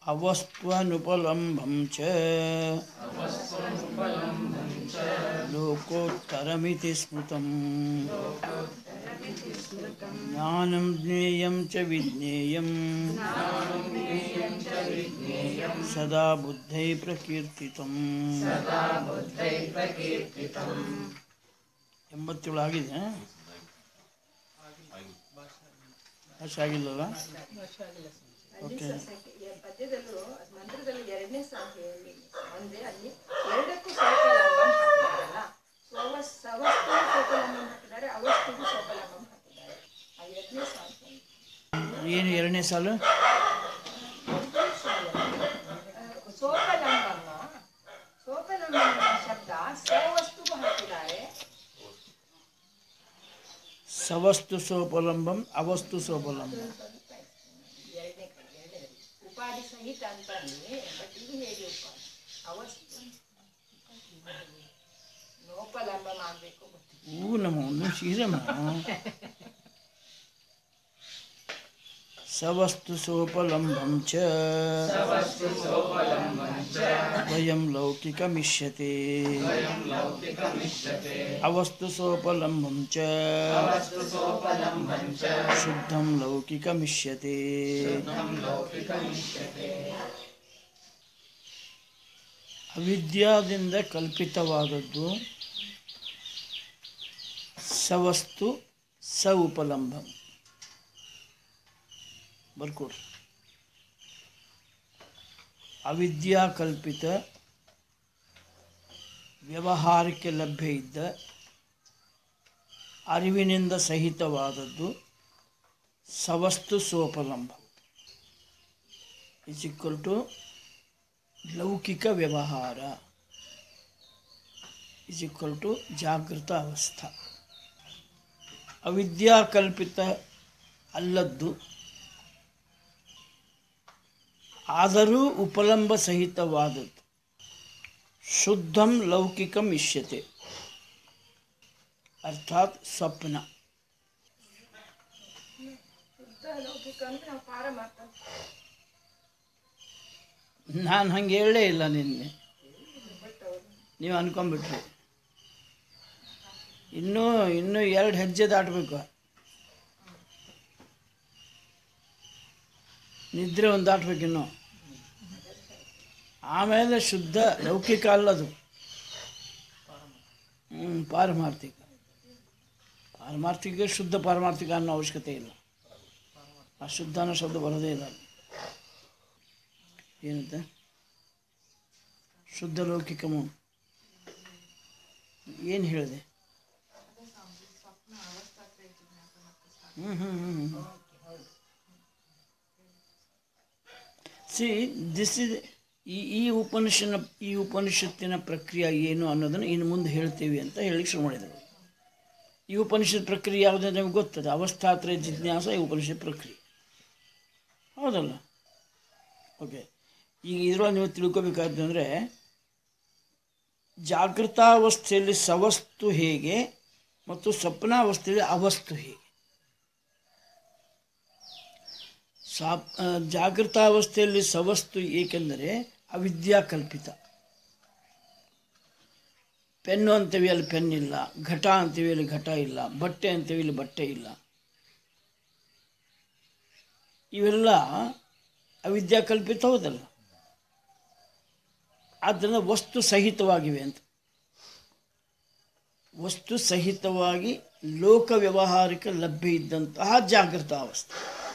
ಅವಸ್ತ್ವನುಪಲಂಬಂ ಚ ಲೋಕೋತ್ತರಮಿತಿ ಸ್ಮೃತಂ ಜ್ಞಾನಂ ಜ್ಞೇಯಂ ಚ ವಿಜ್ಞೇಯಂ ಸದಾ ಬುದ್ಧೈ ಪ್ರಕೀರ್ತಿತಂ ಎಂಬತ್ತೇಳು ಆಗಿದೆ ಅಷ್ಟು ಆಗಿಲ್ಲಲ್ಲ ಓಕೆ ಪದ್ಯದಲ್ಲೂ ಮಂತ್ರದಲ್ಲಿ ಎರಡನೇ ಸಾಲು ಹೇಳಿ ಅಂದ್ರೆ ಅಲ್ಲಿ ಎರಡಕ್ಕೂ ಸೋಪಲಂಬಂ ಹಾಕಿದಾರಲ್ಲ ಸೋವ ಸವಸ್ತು ಸೋಪಲಂಬಂ ಹಾಕಿದ್ದಾರೆ ಅವಸ್ತಿಗೂ ಸೋಪಲಂಬಂ ಹಾಕಿದ್ದಾರೆ ಆ ಎರಡನೇ ಸಾಲು ಏನು ಎರಡನೇ ಸಾಲು ಸೋಪಲಂಬಮ್ಮ ಸೋಪಲಂಬಂ ಶಬ್ದ ಸವಸ್ತುಗೂ ಹಾಕಿದ್ದಾರೆ ಸವಸ್ತು ಸೋಪಲಂಬಂ ಅವಸ್ತು ಸೋಪಲಂಬಂ ಎರಡನೇ ಕಡೆ ಎರಡನೇ ಉಪಾಧಿ ಸಹಿತ ಅಂತಾನೆ ಬಟ್ ಇದು ಹೇಗೆ ಉಪಾಧಿ ಅವಸ್ತು ನೋಪಲಂಬಂ ಆಗ್ಬೇಕು ಗೊತ್ತಿಲ್ಲ ಊ ನಮೋ ಒಂದು ಶ್ರೀರಮ ಸವಸ್ತು ಸೋಪಲಂಬಂ ಚ ವಯಂ ಲೌಕಿಕಮಿಷ್ಯತೆ ಅವಸ್ತು ಸೋಪಲಂಬಂ ಚ ಶುದ್ಧಂ ಲೌಕಿಕಮಿಷ್ಯತೆ ಅವಿದ್ಯಾದಿಂದ ಕಲ್ಪಿತವಾದದ್ದು ಸವಸ್ತು ಸ ಉಪಲಂಬಂ ಬರ್ಕೊಡ್ರಿ ಅವಿದ್ಯಾ ಕಲ್ಪಿತ ವ್ಯವಹಾರಕ್ಕೆ ಲಭ್ಯ ಇದ್ದ ಅರಿವಿನಿಂದ ಸಹಿತವಾದದ್ದು ಸವಸ್ತು ಸೋಪಲಂಬ ಇಸ್ ಈಕ್ವಲ್ ಟು ಲೌಕಿಕ ವ್ಯವಹಾರ ಇಸ್ ಈಕ್ವಲ್ ಟು ಜಾಗೃತ ಅವಸ್ಥಾ ಅವಿದ್ಯಾಕಲ್ಪಿತ ಅಲ್ಲದ್ದು ಆದರೂ ಉಪಲಂಬ ಸಹಿತವಾದದ್ದು ಶುದ್ಧಂ ಲೌಕಿಕಂ ಇಷ್ಯತೆ ಅರ್ಥಾತ್ ಸ್ವಪ್ನ ಶುದ್ಧ ಲೌಕಿಕ ಅಂದ್ರೆ ನಾವು ಪಾರಮಾರ್ಥ ನಾನು ಹಂಗೆ ಹೇಳೇ ಇಲ್ಲ ನಿನ್ನೆ ನೀವು ಅನ್ಕೊಂಬಿಟ್ರಿ ಇನ್ನೂ ಇನ್ನೂ ಎರಡು ಹೆಜ್ಜೆ ದಾಟಬೇಕು ನಿದ್ರೆ ಒಂದು ದಾಟ್ಬೇಕು ಇನ್ನು ಆಮೇಲೆ ಶುದ್ಧ ಲೌಕಿಕ ಅಲ್ಲದು ಹ್ಞೂ ಪಾರಮಾರ್ಥಿಕ ಪಾರಮಾರ್ಥಿಕ ಶುದ್ಧ ಪಾರಮಾರ್ಥಿಕ ಅನ್ನೋ ಅವಶ್ಯಕತೆ ಇಲ್ಲ ಆ ಶುದ್ಧ ಅನ್ನೋ ಶಬ್ದ ಬರೋದೇ ಇಲ್ಲ ಅಲ್ಲಿ ಏನಂತೆ ಶುದ್ಧ ಲೌಕಿಕಮು ಏನು ಹೇಳಿದೆ ಹ್ಞೂ ಹ್ಞೂ ಹ್ಞೂ ಸಿ ದಿಸ್ ಇಸ್ ಈ ಈ ಉಪನಿಷನ ಈ ಉಪನಿಷತ್ತಿನ ಪ್ರಕ್ರಿಯೆ ಏನು ಅನ್ನೋದನ್ನು ಇನ್ನು ಮುಂದೆ ಹೇಳ್ತೀವಿ ಅಂತ ಹೇಳಿ ಶುರು ಮಾಡಿದರು ಈ ಉಪನಿಷತ್ ಪ್ರಕ್ರಿಯೆ ಯಾವುದೇ ನಮಗೆ ಗೊತ್ತದೆ ಅವಸ್ಥಾತ್ರಯ ಜಿಜ್ಞಾಸ ಈ ಉಪನಿಷತ್ ಪ್ರಕ್ರಿಯೆ ಹೌದಲ್ಲ ಓಕೆ ಈಗ ಇದರೊಳಗೆ ನೀವು ತಿಳ್ಕೊಬೇಕಾದ್ದು ಅಂದರೆ ಜಾಗೃತಾವಸ್ಥೆಯಲ್ಲಿ ಸವಸ್ತು ಹೇಗೆ ಮತ್ತು ಸ್ವಪ್ನಾವಸ್ಥೆಯಲ್ಲಿ ಅವಸ್ತು ಹೇಗೆ ಸಾ ಆ, ಜಾಗೃತಾವಸ್ಥೆಯಲ್ಲಿ ಸವಸ್ತು ಏಕೆಂದರೆ ಅವಿದ್ಯಾ ಕಲ್ಪಿತ ಪೆನ್ನು ಅಂತೀವಿ ಅಲ್ಲಿ ಪೆನ್ ಇಲ್ಲ ಘಟ ಅಂತೀವಿ ಅಲ್ಲಿ ಘಟ ಇಲ್ಲ ಬಟ್ಟೆ ಅಂತೀವಿ ಇಲ್ಲಿ ಬಟ್ಟೆ ಇಲ್ಲ ಇವೆಲ್ಲ ಅವಿದ್ಯಾ ಕಲ್ಪಿತ ಹೌದಲ್ಲ ಆದ್ದರಿಂದ ವಸ್ತು ಸಹಿತವಾಗಿವೆ ಅಂತ ವಸ್ತು ಸಹಿತವಾಗಿ ಲೋಕ ವ್ಯವಹಾರಕ್ಕೆ ಲಭ್ಯ ಇದ್ದಂತಹ ಜಾಗೃತ ಅವಸ್ಥೆ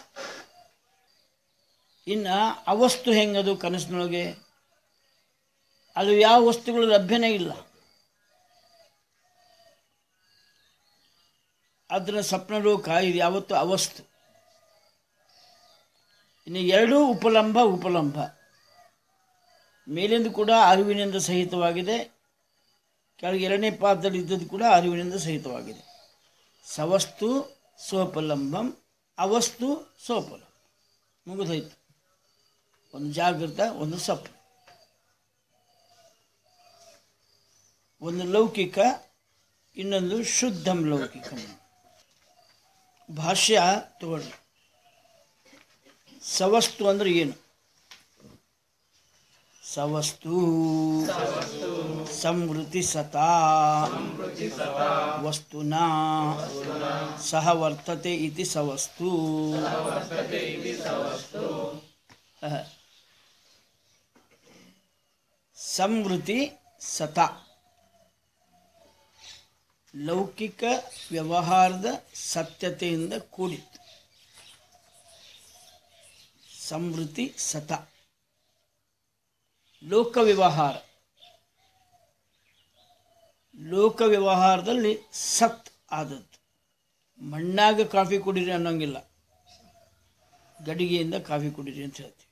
ಇನ್ನು ಅವಸ್ತು ಹೆಂಗದು ಕನಸಿನೊಳಗೆ ಅದು ಯಾವ ವಸ್ತುಗಳು ಲಭ್ಯನೇ ಇಲ್ಲ ಅದರ ಸ್ವಪ್ನ ಲೋಕ ಇದು ಯಾವತ್ತು ಅವಸ್ತು ಇನ್ನು ಎರಡೂ ಉಪಲಂಬ ಉಪಲಂಬ ಮೇಲಿಂದ ಕೂಡ ಅರಿವಿನಿಂದ ಸಹಿತವಾಗಿದೆ ಕೆಳಗೆ ಎರಡನೇ ಪಾದದಲ್ಲಿ ಇದ್ದದ್ದು ಕೂಡ ಅರಿವಿನಿಂದ ಸಹಿತವಾಗಿದೆ ಸವಸ್ತು ಸೋಪಲಂಬಂ ಅವಸ್ತು ಸೋಪಲ ಮುಗಿದೋಯ್ತು ಒಂದು ಜಾಗೃತ ಒಂದು ಸ್ವಪ್ನ ಒಂದು ಲೌಕಿಕ ಇನ್ನೊಂದು ಶುದ್ಧಂ ಲೌಕಿಕಂ ಭಾಷ್ಯ ತಗೊಳ್ಳಿ ಸವಸ್ತು ಅಂದ್ರೆ ಏನು ಸವಸ್ತು ಸಂವೃತಿ ಸತಾ ವಸ್ತುನಾ ಸಹ ವರ್ತತೆ ಇತಿ ಸವಸ್ತು ಅಹ. ಸಂವೃತಿ ಸತಾ ಲೌಕಿಕ ವ್ಯವಹಾರದ ಸತ್ಯತೆಯಿಂದ ಕೂಡಿತ್ತು ಸಂವೃತಿ ಸತ ಲೋಕ ವ್ಯವಹಾರ ಲೋಕ ವ್ಯವಹಾರದಲ್ಲಿ ಸತ್ ಆದದ್ದು ಮಣ್ಣಾಗ ಕಾಫಿ ಕುಡೀರಿ ಅನ್ನೋಂಗಿಲ್ಲ ಗಡಿಗೆಯಿಂದ ಕಾಫಿ ಕುಡೀರಿ ಅಂತ ಹೇಳ್ತೀವಿ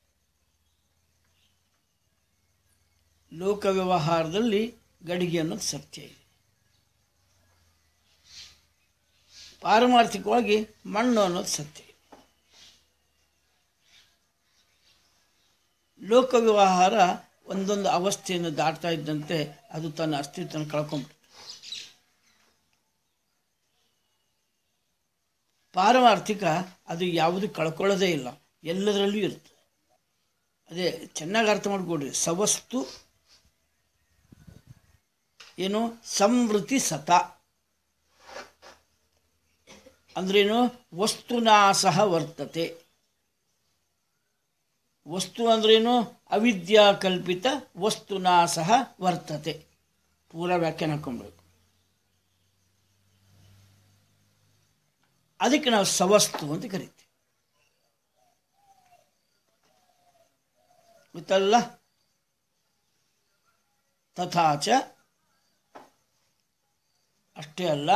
ಲೋಕ ವ್ಯವಹಾರದಲ್ಲಿ ಗಡಿಗೆ ಅನ್ನೋದು ಸತ್ಯ ಇದೆ ಪಾರಮಾರ್ಥಿಕವಾಗಿ ಮಣ್ಣು ಅನ್ನೋದು ಸತ್ಯ ಇದೆ ಲೋಕ ವ್ಯವಹಾರ ಒಂದೊಂದು ಅವಸ್ಥೆಯನ್ನು ದಾಟ್ತಾ ಇದ್ದಂತೆ ಅದು ತನ್ನ ಅಸ್ತಿತ್ವನ ಕಳ್ಕೊಂಡ್ಬಿಡುತ್ತೆ ಪಾರಮಾರ್ಥಿಕ ಅದು ಯಾವುದು ಕಳ್ಕೊಳ್ಳೋದೇ ಇಲ್ಲ ಎಲ್ಲದರಲ್ಲೂ ಇರುತ್ತೆ ಅದೇ ಚೆನ್ನಾಗಿ ಅರ್ಥ ಮಾಡ್ಕೊಡ್ರಿ ಸವಸ್ತು ಏನು ಸಂವೃತಿ ಸತ ಅಂದ್ರೇನು ವಸ್ತುನಾ ಸಹ ವರ್ತತೆ ವಸ್ತು ಅಂದ್ರೇನು ಅವಿದ್ಯಾ ಕಲ್ಪಿತ ವಸ್ತುನಾ ಸಹ ವರ್ತತೆ ಪೂರ ವ್ಯಾಖ್ಯಾನ ಹಾಕೊಂಡ್ಬೇಕು ಅದಕ್ಕೆ ನಾವು ಸವಸ್ತು ಅಂತ ಕರಿತೀವಿ ಗೊತ್ತಲ್ಲ ತಥಾಚ ಅಷ್ಟೇ ಅಲ್ಲ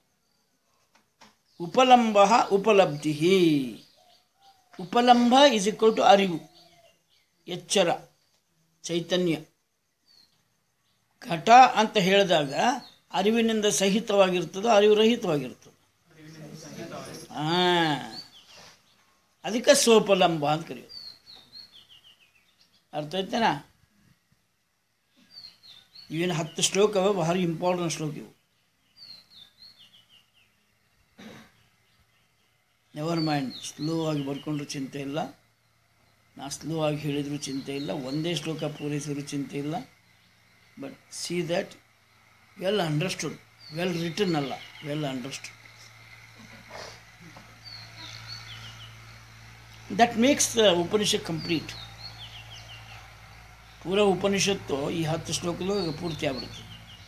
ಉಪಲಂಬ ಉಪಲಬ್ಧಿ ಉಪಲಂಬ ಇಸ್ ಇಕ್ವಲ್ ಟು ಅರಿವು ಎಚ್ಚರ ಚೈತನ್ಯ ಘಟ ಅಂತ ಹೇಳಿದಾಗ ಅರಿವಿನಿಂದ ಸಹಿತವಾಗಿರ್ತದೋ ಅರಿವು ರಹಿತವಾಗಿರ್ತದೆ ಹಾಂ ಅದಕ್ಕೆ ಸೋಪಲಂಬ ಅಂತ ಕರೆಯೋದು ಅರ್ಥ ಆಯ್ತೇನಾ ಇವೇನು ಹತ್ತು ಶ್ಲೋಕ ಅವ ಭಾರಿ ಇಂಪಾರ್ಟೆಂಟ್ ಶ್ಲೋಕ ಇವು ನೆವರ್ ಮೈಂಡ್ ಸ್ಲೋ ಆಗಿ ಬರ್ಕೊಂಡ್ರೂ ಚಿಂತೆ ಇಲ್ಲ ನಾ ಸ್ಲೋ ಆಗಿ ಹೇಳಿದರೂ ಚಿಂತೆ ಇಲ್ಲ ಒಂದೇ ಶ್ಲೋಕ ಪೂರೈಸಿದ್ರು ಚಿಂತೆ ಇಲ್ಲ but see that well understood well return ಅಲ್ಲ well understood that makes the Upanishad complete ಪೂರ ಉಪನಿಷತ್ತು ಈ ಹತ್ತು ಶ್ಲೋಕದೊಳಗೆ ಪೂರ್ತಿ ಆಗ್ಬಿಡುತ್ತೆ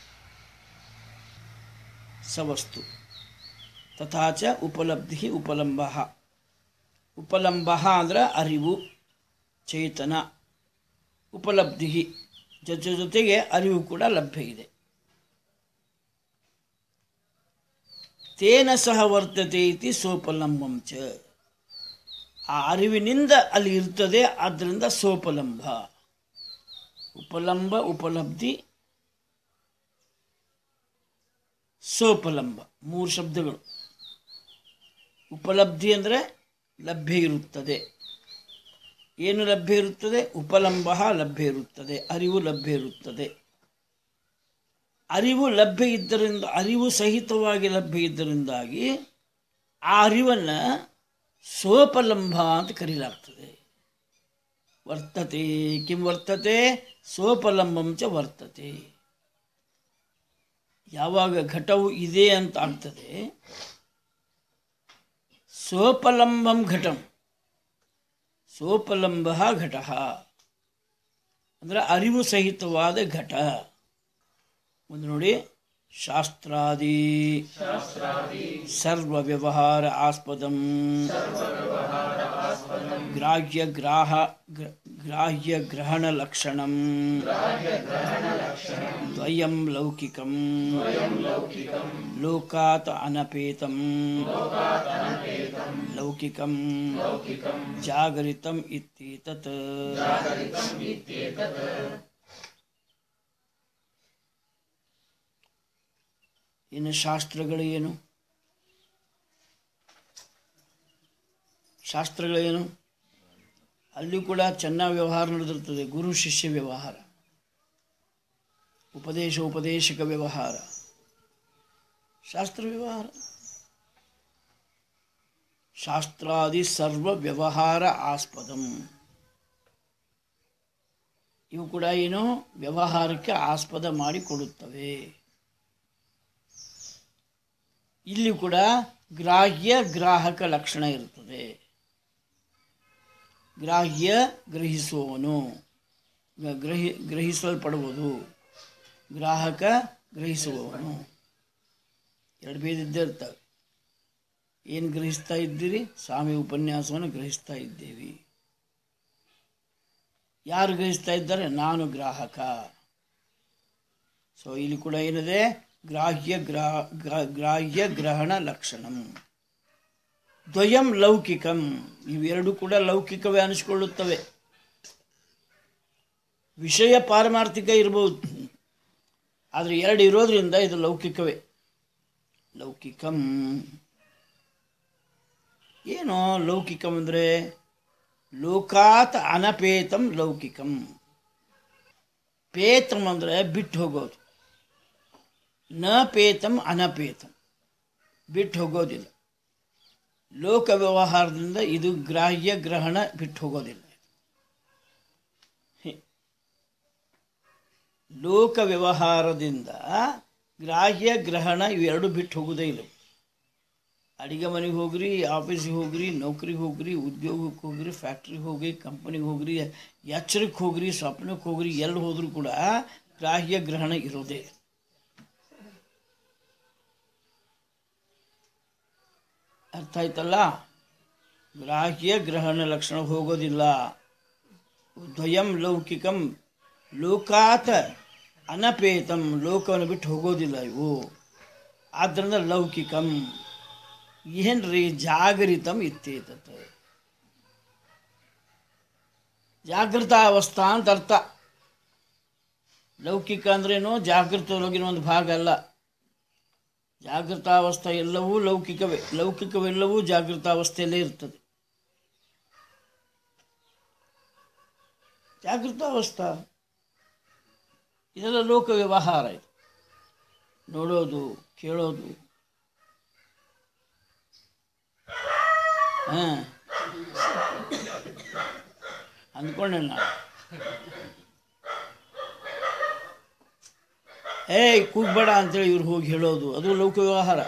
ಸವಸ್ತು ತಥಾಚ ಉಪಲಬ್ಧಿ ಉಪಲಂಬ ಉಪಲಂಬ ಅಂದ್ರೆ ಅರಿವು ಚೇತನ ಉಪಲಬ್ಧಿ ಜೊತೆ ಜೊತೆಗೆ ಅರಿವು ಕೂಡ ಲಭ್ಯ ಇದೆ ತೇನ ಸಹ ವರ್ತತೆ ಇತಿ ಸೋಪಲಂಬಂ ಚ ಆ ಅರಿವಿನಿಂದ ಅಲ್ಲಿ ಇರ್ತದೆ ಆದ್ದರಿಂದ ಸೋಪಲಂಬ ಉಪಲಂಬ ಉಪಲಬ್ಧಿ ಸೋಪಲಂಬ ಮೂರು ಶಬ್ದಗಳು ಉಪಲಬ್ಧಿ ಅಂದರೆ ಲಭ್ಯ ಇರುತ್ತದೆ ಏನು ಲಭ್ಯ ಇರುತ್ತದೆ ಉಪಲಂಬ ಲಭ್ಯ ಇರುತ್ತದೆ ಅರಿವು ಲಭ್ಯ ಇರುತ್ತದೆ ಅರಿವು ಲಭ್ಯ ಇದ್ದರಿಂದ ಅರಿವು ಸಹಿತವಾಗಿ ಲಭ್ಯ ಇದ್ದರಿಂದಾಗಿ ಆ ಅರಿವನ್ನು ಸೋಪಲಂಬ ಅಂತ ಕರೆಯಲಾಗ್ತದೆ ವರ್ತತೆ ಕಿಂ ವರ್ತತೆ ಸೋಪಲಂಬಂ ಚ ವರ್ತತೆ ಯಾವಾಗ ಘಟವು ಇದೆ ಅಂತ ಆಗ್ತದೆ ಸೋಪಲಂಬಂ ಘಟಂ ಸೋಪಲಂಬ ಘಟ ಅಂದರೆ ಅರಿವು ಸಹಿತವಾದ ಘಟ ಒಂದು ನೋಡಿ ಶಾಸ್ತ್ರಾದಿ ಸರ್ವ ವ್ಯವಹಾರ ಆಸ್ಪದಂ ಗ್ರಾಹ್ಯ ಗ್ರಾಹ ಗ್ರ- ಗ್ರಾಹ್ಯ ಗ್ರಹಣ ಲಕ್ಷಣಂ ದ್ವಯಂ ಲೌಕಿಕಂ ಲೋಕಾತ್ ಅನಪೇತಂ ಲೌಕಿಕಂ ಜಾಗರಿತಂ ಇತ್ಯೇತತ್ ಇನ್ನು ಶಾಸ್ತ್ರಗಳು ಏನು ಶಾಸ್ತ್ರಗಳೇನು ಅಲ್ಲಿ ಕೂಡ ಚೆನ್ನಾಗಿ ವ್ಯವಹಾರ ನಡೆದಿರ್ತದೆ ಗುರು ಶಿಷ್ಯ ವ್ಯವಹಾರ ಉಪದೇಶ ಉಪದೇಶಕ ವ್ಯವಹಾರ ಶಾಸ್ತ್ರ ವ್ಯವಹಾರ ಶಾಸ್ತ್ರಾದಿ ಸರ್ವ ವ್ಯವಹಾರ ಆಸ್ಪದಂ ಇವು ಕೂಡ ಏನು ವ್ಯವಹಾರಕ್ಕೆ ಆಸ್ಪದ ಮಾಡಿಕೊಡುತ್ತವೆ ಇಲ್ಲಿ ಕೂಡ ಗ್ರಾಹ್ಯ ಗ್ರಾಹಕ ಲಕ್ಷಣ ಇರುತ್ತದೆ ಗ್ರಾಹ್ಯ ಗ್ರಹಿಸುವವನು ಗ- ಗ್ರಹಿ ಗ್ರಹಿಸಲ್ಪಡುವುದು ಗ್ರಾಹಕ ಗ್ರಹಿಸುವವನು ಎರಡು ಭೇದ ಇದ್ದೇ ಇರ್ತವೆ ಏನು ಗ್ರಹಿಸ್ತಾ ಇದ್ದೀರಿ ಸ್ವಾಮಿ ಉಪನ್ಯಾಸವನ್ನು ಗ್ರಹಿಸ್ತಾ ಇದ್ದೇವೆ ಯಾರು ಗ್ರಹಿಸ್ತಾ ಇದ್ದಾರೆ ನಾನು ಗ್ರಾಹಕ ಸೊ ಇಲ್ಲಿ ಕೂಡ ಏನಿದೆ ಗ್ರಾಹ್ಯ ಗ್ರಾ ಗ್ರಾ- ಗ್ರಾಹ್ಯ ಗ್ರಹಣ ಲಕ್ಷಣಂ ದ್ವಯಂ ಲೌಕಿಕಂ ಇವೆರಡು ಕೂಡ ಲೌಕಿಕವೇ ಅನಿಸ್ಕೊಳ್ಳುತ್ತವೆ ವಿಷಯ ಪಾರಮಾರ್ಥಿಕ ಇರಬಹುದು ಆದರೆ ಎರಡು ಇರೋದ್ರಿಂದ ಇದು ಲೌಕಿಕವೇ ಲೌಕಿಕಂ ಏನು ಲೌಕಿಕಂ ಅಂದರೆ ಲೋಕಾತ್ ಅನಪೇತಂ ಲೌಕಿಕಂ ಪೇತಂ ಅಂದರೆ ಬಿಟ್ಟು ಹೋಗೋದು ನ ಪೇತಂ ಅನಪೇತಂ ಬಿಟ್ಟು ಹೋಗೋದಿಲ್ಲ ಲೋಕ ವ್ಯವಹಾರದಿಂದ ಇದು ಗ್ರಾಹ್ಯ ಗ್ರಹಣ ಬಿಟ್ಟು ಹೋಗೋದಿಲ್ಲ ಹೆ. ಲೋಕ ವ್ಯವಹಾರದಿಂದ ಗ್ರಾಹ್ಯ ಗ್ರಹಣ ಇವೆರಡು ಬಿಟ್ಟು ಹೋಗೋದೇ ಇಲ್ಲ ಅಡಿಗೆ ಮನೆಗೆ ಹೋಗ್ರಿ ಆಫೀಸಿಗೆ ಹೋಗ್ರಿ ನೌಕರಿಗೆ ಹೋಗ್ರಿ ಉದ್ಯೋಗಕ್ಕೆ ಹೋಗ್ರಿ ಫ್ಯಾಕ್ಟ್ರಿಗೆ ಹೋಗ್ರಿ ಕಂಪನಿಗೆ ಹೋಗ್ರಿ ಎಚ್ಚರಕ್ಕೆ ಹೋಗ್ರಿ ಸ್ವಪ್ನಕ್ಕೆ ಹೋಗ್ರಿ ಎಲ್ಲಿ ಹೋದರೂ ಕೂಡ ಗ್ರಾಹ್ಯ ಗ್ರಹಣ ಇರೋದೇ ಇಲ್ಲ. ಅರ್ಥ ಆಯ್ತಲ್ಲ ಗ್ರಾಹ್ಯ ಗ್ರಹಣ ಲಕ್ಷಣ ಹೋಗೋದಿಲ್ಲ ದ್ವಯಂ ಲೌಕಿಕಂ ಲೋಕಾತ್ ಅನಪೇತಂ ಲೋಕವನ್ನು ಬಿಟ್ಟು ಹೋಗೋದಿಲ್ಲ ಇವು ಆದ್ದರಿಂದ ಲೌಕಿಕಂ ಏನ್ರಿ ಜಾಗರಿತಂ ಇತ್ತೇತತ್ ಜಾಗೃತಾವಸ್ಥಾ ಅಂತ ಅರ್ಥ ಲೌಕಿಕ ಅಂದ್ರೇನು ಜಾಗೃತದೊಳಗಿನ ಒಂದು ಭಾಗ ಅಲ್ಲ ಜಾಗೃತಾವಸ್ಥೆ ಎಲ್ಲವೂ ಲೌಕಿಕವೇ ಲೌಕಿಕವೆಲ್ಲವೂ ಜಾಗೃತಾವಸ್ಥೆಯಲ್ಲೇ ಇರ್ತದೆ ಜಾಗೃತಾವಸ್ಥಾ ಇದೆಲ್ಲ ಲೋಕ ವ್ಯವಹಾರ ಇದು ನೋಡೋದು ಕೇಳೋದು ಹಾಂ ಅಂದ್ಕೊಂಡೆ ನಾನು ಏಯ್ ಕೂಗ್ಬೇಡ ಅಂತೇಳಿ ಇವ್ರು ಹೋಗಿ ಹೇಳೋದು ಅದು ಲೌಕ ವ್ಯವಹಾರ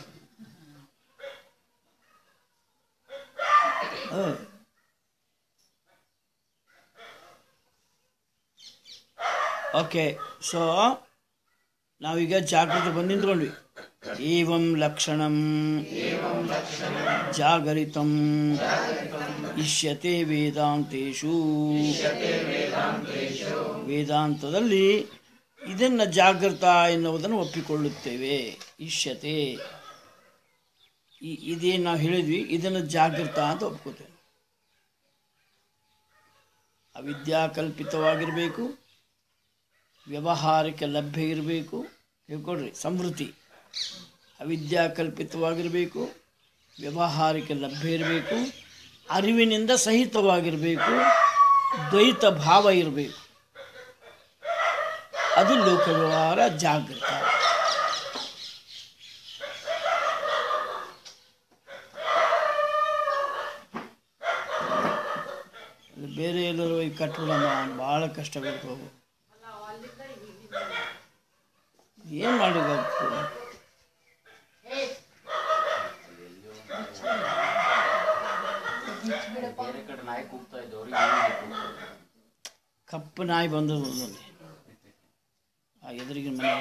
ಹ. ಓಕೆ ಸೊ ನಾವೀಗ ಜಾಗೃತಿ ಬಂದು ನಿಂತ್ಕೊಂಡ್ವಿ ಏವಂ ಲಕ್ಷಣಂ ಜಾಗರಿತಂ ಇಷ್ಯತೆ ವೇದಾಂತೇಶು ವೇದಾಂತದಲ್ಲಿ ಇದನ್ನು ಜಾಗೃತ ಎನ್ನುವುದನ್ನು ಒಪ್ಪಿಕೊಳ್ಳುತ್ತೇವೆ ಇಷ್ಯತೆ ಈ ಇದೇನು ನಾವು ಹೇಳಿದ್ವಿ ಇದನ್ನು ಜಾಗೃತ ಅಂತ ಒಪ್ಕೋತೇವೆ ಅವಿದ್ಯಾಕಲ್ಪಿತವಾಗಿರಬೇಕು ವ್ಯವಹಾರಕ್ಕೆ ಲಭ್ಯ ಇರಬೇಕು ಹೇಳ್ಕೊಡ್ರಿ ಸಮೃದ್ಧಿ ಅವಿದ್ಯಾಕಲ್ಪಿತವಾಗಿರಬೇಕು ವ್ಯವಹಾರಕ್ಕೆ ಲಭ್ಯ ಇರಬೇಕು ಅರಿವಿನಿಂದ ಸಹಿತವಾಗಿರಬೇಕು ದ್ವೈತ ಭಾವ ಇರಬೇಕು ಅದು ಲೋಕ ವ್ಯವಹಾರ ಜಾಗೃತ ಅದು ಬೇರೆ ಎಲ್ಲರೂ ಈ ಕಟ್ಬಿಡಮ್ಮ ಭಾಳ ಕಷ್ಟ ಬೇಕು ಏನು ಮಾಡಿದಾಗ್ತದೆ ಬೇರೆ ಕಡೆ ನಾಯಿ ಕೂಗ್ತಾ ಇದ್ದವ್ರು ಇಲ್ಲಿ ಕೂಗ್ತಾರೆ. ಕಪ್ಪು ನಾಯಿ ಬಂದದ್ದು ಒಂದೊಂದು ಆ ಎದುರಿಗಿನ ಮನೆ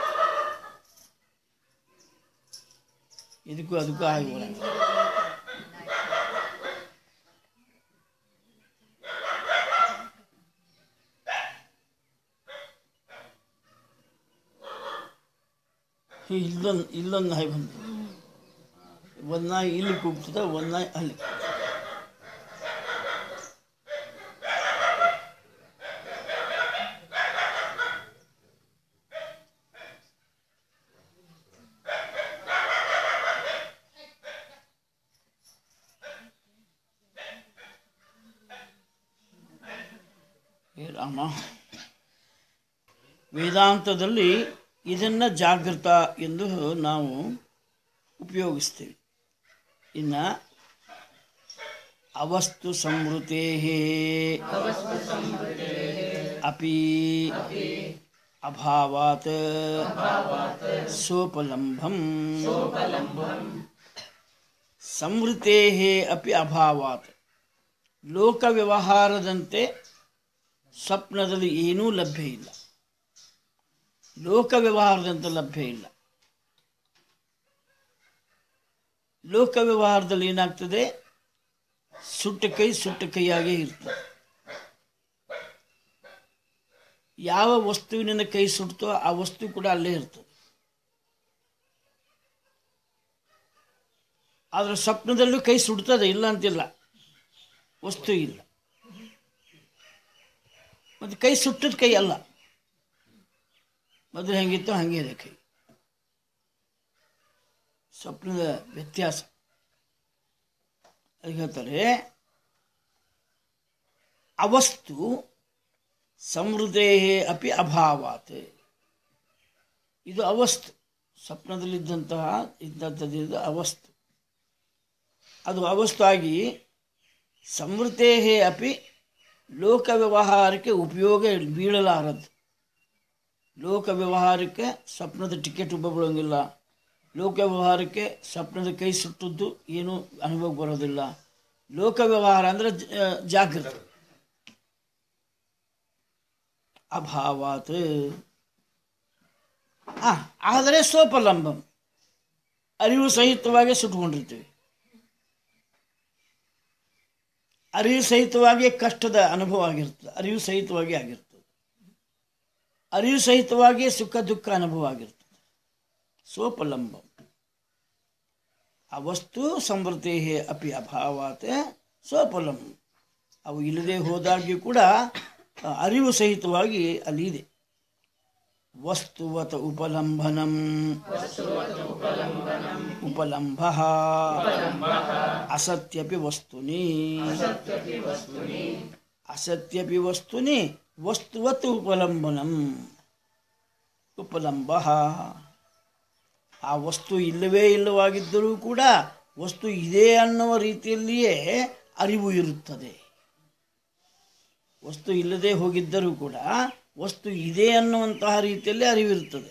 ಇದಕ್ಕೂ ಅದಕ್ಕೂ ಆಗಿ ಬರಂಗ ಇಲ್ಲೊಂದು ಇಲ್ಲೊಂದು ನಾಯಿ ಬಂತು ಒಂದು ನಾಯಿ ಇಲ್ಲಿ ಕೂಗ್ತದೆ ಒಂದು ನಾಯಿ ಅಲ್ಲಿ ಹೇ ರಾಮ ವೇದಾಂತದಲ್ಲಿ ಇದನ್ನು ಜಾಗೃತ ಎಂದು ನಾವು ಉಪಯೋಗಿಸ್ತೇವೆ ಇನ್ನು ಅವಸ್ತು ಸಂವೃತೆ ಅಪಿ ಅಭಾವಾತ್ ಸೋಪಲಂಭಂ ಸಂವೃತೆ ಅಪಿ ಅಭಾವಾತ್ ಲೋಕ ವ್ಯವಹಾರದಂತೆ ಸ್ವಪ್ನದಲ್ಲಿ ಏನೂ ಲಭ್ಯ ಇಲ್ಲ ಲೋಕ ವ್ಯವಹಾರದಂತೆ ಲಭ್ಯ ಇಲ್ಲ ಲೋಕ ವ್ಯವಹಾರದಲ್ಲಿ ಏನಾಗ್ತದೆ ಸುಟ್ಟ ಕೈ ಸುಟ್ಟ ಕೈಯಾಗೇ ಇರ್ತದೆ ಯಾವ ವಸ್ತುವಿನಿಂದ ಕೈ ಸುಡ್ತೋ ಆ ವಸ್ತು ಕೂಡ ಅಲ್ಲೇ ಇರ್ತದೆ ಆದರೆ ಸ್ವಪ್ನದಲ್ಲೂ ಕೈ ಸುಡ್ತದೆ ಇಲ್ಲ ಅಂತಿಲ್ಲ ವಸ್ತು ಇಲ್ಲ ಮತ್ತು ಕೈ ಸುಟ್ಟದ ಕೈ ಅಲ್ಲ ಮೊದಲು ಹೆಂಗಿತ್ತು ಹಾಗೆ ಇದೆ ಕೈ ಸ್ವಪ್ನದ ವ್ಯತ್ಯಾಸ ಅದಕ್ಕೆ ಹೇಳ್ತಾರೆ ಅವಸ್ತು ಸಮೃದ್ಧೇ ಅಪಿ ಅಭಾವಾತ್ ಇದು ಅವಸ್ತು ಸ್ವಪ್ನದಲ್ಲಿದ್ದಂತಹ ಇದ್ದಂಥದ್ದು ಅವಸ್ತು ಅದು ಅವಸ್ತು ಆಗಿ ಸಮೃದ್ಧೇ ಅಪಿ ಲೋಕ ವ್ಯವಹಾರಕ್ಕೆ ಉಪಯೋಗ ಬೀಳಲಾರದು ಲೋಕ ವ್ಯವಹಾರಕ್ಕೆ ಸ್ವಪ್ನದ ಟಿಕೆಟ್ ಉಬ್ಬ ಬೀಳೋಂಗಿಲ್ಲ ಲೋಕ ವ್ಯವಹಾರಕ್ಕೆ ಸ್ವಪ್ನದ ಕೈ ಸುಟ್ಟದ್ದು ಏನೂ ಅನುಭವ ಬರೋದಿಲ್ಲ ಲೋಕ ವ್ಯವಹಾರ ಅಂದರೆ ಜ- ಜಾಗೃತಿ ಅಭಾವಾತ್ ಆ, ಆದರೆ ಸೋಪಲಂಬಂ ಅರಿವು ಸಹಿತವಾಗಿ ಸುಟ್ಕೊಂಡಿರ್ತೀವಿ ಅರಿವು ಸಹಿತವಾಗಿ ಕಷ್ಟದ ಅನುಭವ ಆಗಿರ್ತದೆ ಅರಿವು ಸಹಿತವಾಗಿ ಆಗಿರ್ತದೆ ಅರಿವು ಸಹಿತವಾಗಿ ಸುಖ ದುಃಖ ಅನುಭವ ಆಗಿರ್ತದೆ ಸೋಪಲಂಬಂ ಆ ವಸ್ತು ಸಮೃದ್ಧಿ ಅಪಿ ಅಭಾವಾತ್ ಸೋಪಲಂ ಅವು ಇಲ್ಲದೆ ಹೋದಾಗ್ಯೂ ಕೂಡ ಆ, ಅರಿವು ಸಹಿತವಾಗಿ ಅಲ್ಲಿ ಇದೆ ವಸ್ತುವತ ಉಪಲಂಬನಂ ಉಪಲಂಬ ಅಸತ್ಯಪಿ ವಸ್ತುನಿ ಅಸತ್ಯಪಿ ವಸ್ತುನಿ ವಸ್ತುವತ್ ಉಪಲಂಬನಂ ಉಪಲಂಬ ಆ ವಸ್ತು ಇಲ್ಲವೇ ಇಲ್ಲವಾಗಿದ್ದರೂ ಕೂಡ ವಸ್ತು ಇದೆ ಅನ್ನುವ ರೀತಿಯಲ್ಲಿಯೇ ಅರಿವು ಇರುತ್ತದೆ ವಸ್ತು ಇಲ್ಲದೆ ಹೋಗಿದ್ದರೂ ಕೂಡ ವಸ್ತು ಇದೆ ಅನ್ನುವಂತಹ ರೀತಿಯಲ್ಲಿ ಅರಿವಿರುತ್ತದೆ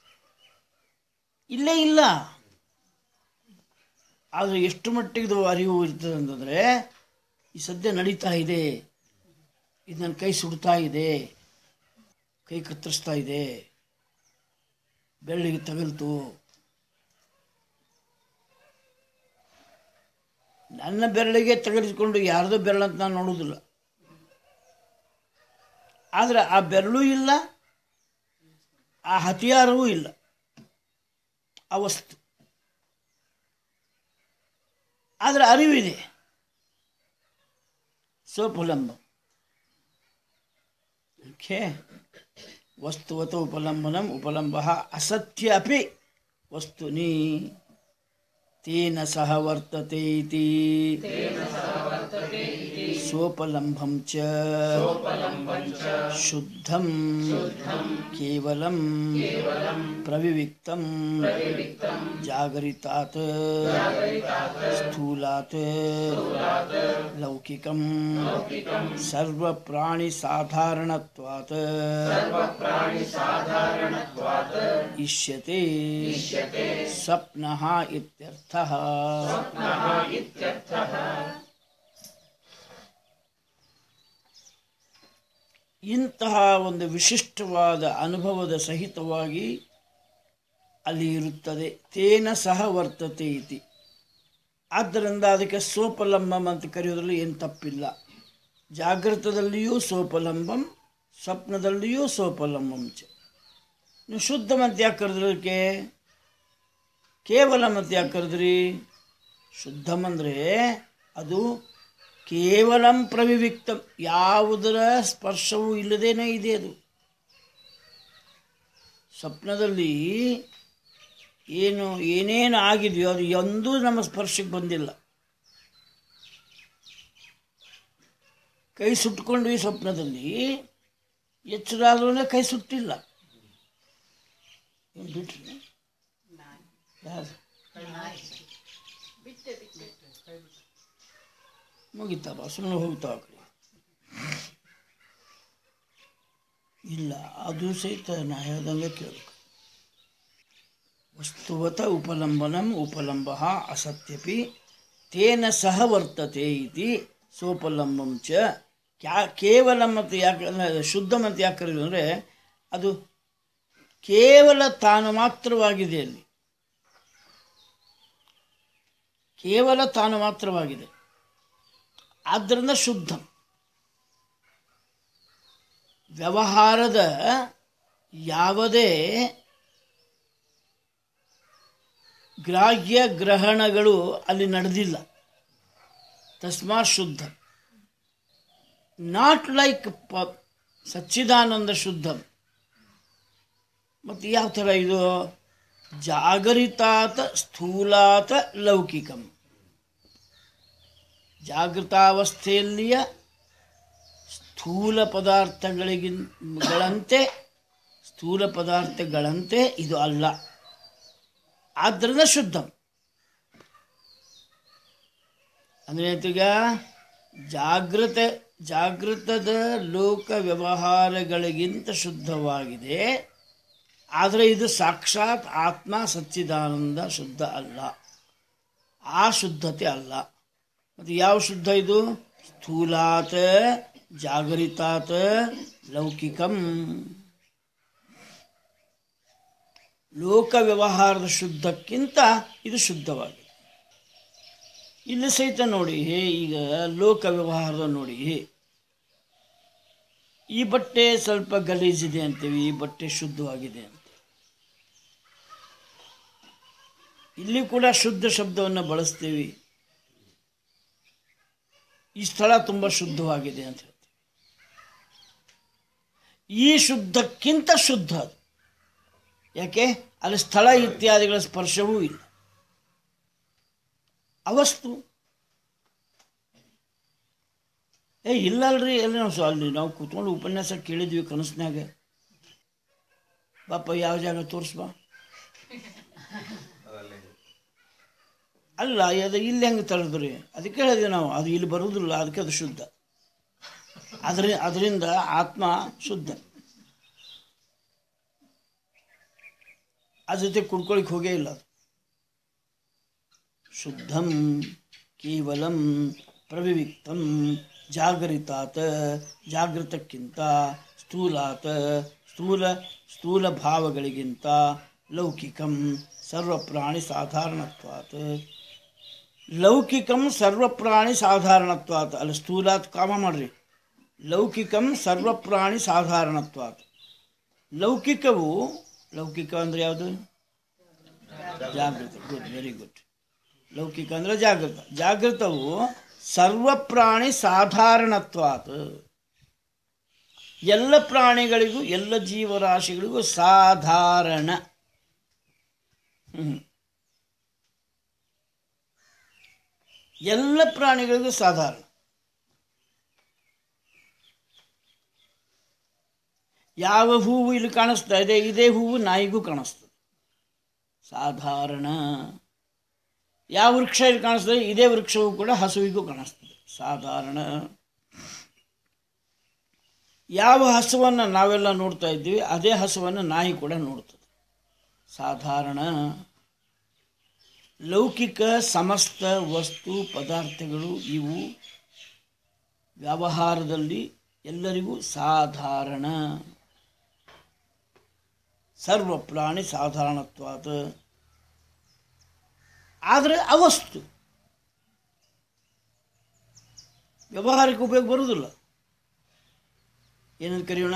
ಇಲ್ಲೇ ಇಲ್ಲ ಆದರೆ ಎಷ್ಟು ಮಟ್ಟಿಗೆ ಅರಿವು ಇರ್ತದೆ ಅಂತಂದರೆ ಈ ಸದ್ಯ ನಡೀತಾ ಇದೆ ಇದು ನನ್ನ ಕೈ ಸುಡ್ತಾ ಇದೆ ಕೈ ಕತ್ತರಿಸ್ತಾ ಇದೆ ಬೆಳ್ಳಿಗೆ ತಗಲ್ತು ನನ್ನ ಬೆರಳಿಗೆ ತಗಲಿಸ್ಕೊಂಡು ಯಾರ್ದೋ ಬೆರಳಂತ ನಾನು ನೋಡುವುದಿಲ್ಲ ಆದರೆ ಆ ಬೆರಳು ಇಲ್ಲ ಆ ಹತಿಯಾರವೂ ಇಲ್ಲ ಆ ವಸ್ತು ಆದರೆ ಅರಿವಿದೆ ಸ್ವಪುಲಂಬ ಓಕೆ ವಸ್ತುವತ ಉಪಲಂಬನಂ ಉಪಲಂಬ ಅಸತ್ಯ ಅಪಿ ವಸ್ತುನಿ ತೇನ ಸಹ ವರ್ತತೆ ಇತಿ ಸ್ವೋಪಲಂಬಂ ಚ ಶುದ್ಧಂ ಕೇವಲಂ ಪ್ರವಿವಿಕ್ತಂ ಜಾಗರಿತಾತ್ ಸ್ಥೂಲಾತ್ ಲೌಕಿಕಂ ಸರ್ವಪ್ರಾಣಿ ಸಾಧಾರಣತ್ವಾತ್ ಇಷ್ಯತೆ ಸ್ವಪ್ನಃ ಇತ್ಯರ್ಥಃ ಇಂತಹ ಒಂದು ವಿಶಿಷ್ಟವಾದ ಅನುಭವದ ಸಹಿತವಾಗಿ ಅಲ್ಲಿ ಇರುತ್ತದೆ ತೇನ ಸಹ ವರ್ತತೆ ಇತಿ ಆದ್ದರಿಂದ ಅದಕ್ಕೆ ಸೋಪಲಂಬಂ ಅಂತ ಕರೆಯೋದ್ರಲ್ಲಿ ಏನು ತಪ್ಪಿಲ್ಲ ಜಾಗೃತದಲ್ಲಿಯೂ ಸೋಪಲಂಬಂ ಸ್ವಪ್ನದಲ್ಲಿಯೂ ಸೋಪಲಂಬಂ ಚ ನೀವು ಶುದ್ಧ ಮತ್ತೆ ಯಾಕೆ ಕರೆದ್ರಿ ಅದಕ್ಕೆ ಕೇವಲ ಮತ್ತೆ ಯಾಕೆ ಕರೆದ್ರಿ ಶುದ್ಧಂ ಅಂದರೆ ಅದು ಕೇವಲಂ ಪ್ರವಿವಿಕ್ತಂ ಯಾವುದರ ಸ್ಪರ್ಶವೂ ಇಲ್ಲದೇನೆ ಇದೆ ಅದು ಸ್ವಪ್ನದಲ್ಲಿ ಏನು ಏನೇನು ಆಗಿದೆಯೋ ಅದು ಎಂದೂ ನಮ್ಮ ಸ್ಪರ್ಶಕ್ಕೆ ಬಂದಿಲ್ಲ ಕೈ ಸುಟ್ಕೊಂಡ್ವಿ ಸ್ವಪ್ನದಲ್ಲಿ ಎಚ್ಚರಾದ್ರೂ ಕೈ ಸುಟ್ಟಿಲ್ಲ ಏನ್ ಬಿಟ್ರಿ ಯಾರು ಮುಗಿತಪ್ಪ ಸುಮ್ಮನೆ ಹೋಗ್ತಾವ ಆ ಕಡೆ ಇಲ್ಲ ಅದು ಸಹಿತ ನಾ ಹೇಳ್ದಂಗೆ ಕೇಳಬೇಕು ವಸ್ತುವತ ಉಪಲಂಬನಂ ಉಪಲಂಬ ಅಸತ್ಯಪಿ ತೇನ ಸಹ ವರ್ತತೆ ಇತಿ ಸೋಪಲಂಬಂ ಚ ಕ್ಯಾ ಕೇವಲ ಮತ್ತು ಯಾಕೆ ಅಂದ್ರೆ ಶುದ್ಧ ಮತ್ತು ಯಾಕೆ ಕರೆದು ಅಂದರೆ ಅದು ಕೇವಲ ತಾನು ಮಾತ್ರವಾಗಿದೆ ಅಲ್ಲಿ ಕೇವಲ ತಾನು ಮಾತ್ರವಾಗಿದೆ ಆದ್ದರಿಂದ ಶುದ್ಧ ವ್ಯವಹಾರದ ಯಾವುದೇ ಗ್ರಾಹ್ಯ ಗ್ರಹಣಗಳು ಅಲ್ಲಿ ನಡೆದಿಲ್ಲ ತಸ್ಮಾ ಶುದ್ಧ ನಾಟ್ ಲೈಕ್ ಪ ಸಚ್ಚಿದಾನಂದ ಶುದ್ಧ ಮತ್ತು ಯಾವ ಥರ ಇದು ಜಾಗರಿತಾತ ಸ್ಥೂಲಾತ ಲೌಕಿಕಂ ಜಾಗೃತಾವಸ್ಥೆಯಲ್ಲಿಯ ಸ್ಥೂಲ ಪದಾರ್ಥಗಳಿಗಿಂಗಳಂತೆ ಸ್ಥೂಲ ಪದಾರ್ಥಗಳಂತೆ ಇದು ಅಲ್ಲ ಆದ್ದರಿಂದ ಶುದ್ಧ ಅಂದರೆ ಈಗ ಜಾಗೃತ ಜಾಗೃತದ ಲೋಕ ವ್ಯವಹಾರಗಳಿಗಿಂತ ಶುದ್ಧವಾಗಿದೆ ಆದರೆ ಇದು ಸಾಕ್ಷಾತ್ ಆತ್ಮ ಸಚ್ಚಿದಾನಂದ ಶುದ್ಧ ಅಲ್ಲ ಆ ಶುದ್ಧತೆ ಅಲ್ಲ ಮತ್ತು ಯಾವ ಶುದ್ಧ ಇದು ಸ್ಥೂಲಾತ ಜಾಗರಿತಾತ ಲೌಕಿಕಂ ಲೋಕ ವ್ಯವಹಾರದ ಶುದ್ಧಕ್ಕಿಂತ ಇದು ಶುದ್ಧವಾಗಿದೆ ಇಲ್ಲಿ ಸಹಿತ ನೋಡಿ ಈಗ ಲೋಕ ವ್ಯವಹಾರದ ನೋಡಿ ಈ ಬಟ್ಟೆ ಸ್ವಲ್ಪ ಗಲೀಜಿದೆ ಅಂತೀವಿ ಈ ಬಟ್ಟೆ ಶುದ್ಧವಾಗಿದೆ ಅಂತ ಇಲ್ಲಿ ಕೂಡ ಶುದ್ಧ ಶಬ್ದವನ್ನು ಬಳಸ್ತೀವಿ ಈ ಸ್ಥಳ ತುಂಬ ಶುದ್ಧವಾಗಿದೆ ಅಂತ ಹೇಳ್ತೀವಿ ಈ ಶುದ್ಧಕ್ಕಿಂತ ಶುದ್ಧ ಅದು ಯಾಕೆ ಅಲ್ಲಿ ಸ್ಥಳ ಇತ್ಯಾದಿಗಳ ಸ್ಪರ್ಶವೂ ಇಲ್ಲ ಅವಸ್ತು ಏ ಇಲ್ಲಲ್ರಿ ಎಲ್ಲಿ ನಾವು ಸ- ಅಲ್ಲಿ ನಾವು ಕೂತ್ಕೊಂಡು ಉಪನ್ಯಾಸ ಕೇಳಿದ್ವಿ ಕನಸಿನಾಗ ಬಾಪ ಯಾವ ಜಾಗ ತೋರಿಸ್ಬಾ ಅಲ್ಲ ಅದು ಇಲ್ಲಿ ಹೆಂಗೆ ತಳೆದ್ರಿ ಅದಕ್ಕೆ ಹೇಳಿದ್ವಿ ನಾವು ಅದು ಇಲ್ಲಿ ಬರುವುದಿಲ್ಲ ಅದಕ್ಕೆ ಅದು ಶುದ್ಧ ಅದರ ಅದರಿಂದ ಆತ್ಮ ಶುದ್ಧ ಅದ್ರ ಜೊತೆ ಕುಡ್ಕೊಳಿಕ್ಕೆ ಹೋಗೇ ಇಲ್ಲ ಅದು ಶುದ್ಧಂ ಕೇವಲಂ ಪ್ರವಿವಿಕ್ತಂ ಜಾಗರಿತಾತ ಜಾಗೃತಕ್ಕಿಂತ ಸ್ಥೂಲಾತ ಸ್ಥೂಲ ಸ್ಥೂಲ ಭಾವಗಳಿಗಿಂತ ಲೌಕಿಕಂ ಸರ್ವಪ್ರಾಣಿ ಸಾಧಾರಣತ್ವಾತ್ ಲೌಕಿಕಂ ಸರ್ವಪ್ರಾಣಿ ಸಾಧಾರಣತ್ವಾತ್ ಅಲ್ಲಿ ಸ್ಥೂಲಾತ್ ಕಾಮ ಮಾಡ್ರಿ ಲೌಕಿಕಂ ಸರ್ವಪ್ರಾಣಿ ಸಾಧಾರಣತ್ವಾತ್ ಲೌಕಿಕವು ಲೌಕಿಕ ಅಂದರೆ ಯಾವುದು ಜಾಗೃತ ಗುಡ್ ವೆರಿ ಗುಡ್ ಲೌಕಿಕ ಅಂದರೆ ಜಾಗೃತ ಜಾಗೃತವು ಸರ್ವಪ್ರಾಣಿ ಸಾಧಾರಣತ್ವಾತ್ ಎಲ್ಲ ಪ್ರಾಣಿಗಳಿಗೂ ಎಲ್ಲ ಜೀವರಾಶಿಗಳಿಗೂ ಸಾಧಾರಣ ಹ್ಮ್. ಎಲ್ಲ ಪ್ರಾಣಿಗಳಿಗೂ ಸಾಧಾರಣ ಯಾವ ಹೂವು ಇಲ್ಲಿ ಕಾಣಿಸ್ತಾ ಇದೆ ಇದೇ ಹೂವು ನಾಯಿಗೂ ಕಾಣಿಸ್ತದೆ ಸಾಧಾರಣ ಯಾವ ವೃಕ್ಷ ಇಲ್ಲಿ ಕಾಣಿಸ್ತದೆ ಇದೇ ವೃಕ್ಷವು ಕೂಡ ಹಸುವಿಗೂ ಕಾಣಿಸ್ತದೆ ಸಾಧಾರಣ ಯಾವ ಹಸುವನ್ನು ನಾವೆಲ್ಲ ನೋಡ್ತಾ ಇದ್ದೀವಿ ಅದೇ ಹಸುವನ್ನು ನಾಯಿ ಕೂಡ ನೋಡ್ತದೆ ಸಾಧಾರಣ ಲೌಕಿಕ ಸಮಸ್ತ ವಸ್ತು ಪದಾರ್ಥಗಳು ಇವು ವ್ಯವಹಾರದಲ್ಲಿ ಎಲ್ಲರಿಗೂ ಸಾಧಾರಣ ಸರ್ವ ಪ್ರಾಣಿ ಸಾಧಾರಣತ್ವಾದ ಆದರೆ ಅವಸ್ತು ವ್ಯವಹಾರಕ್ಕೆ ಉಪಯೋಗ ಬರುವುದಿಲ್ಲ ಏನಂತ ಕರೆಯೋಣ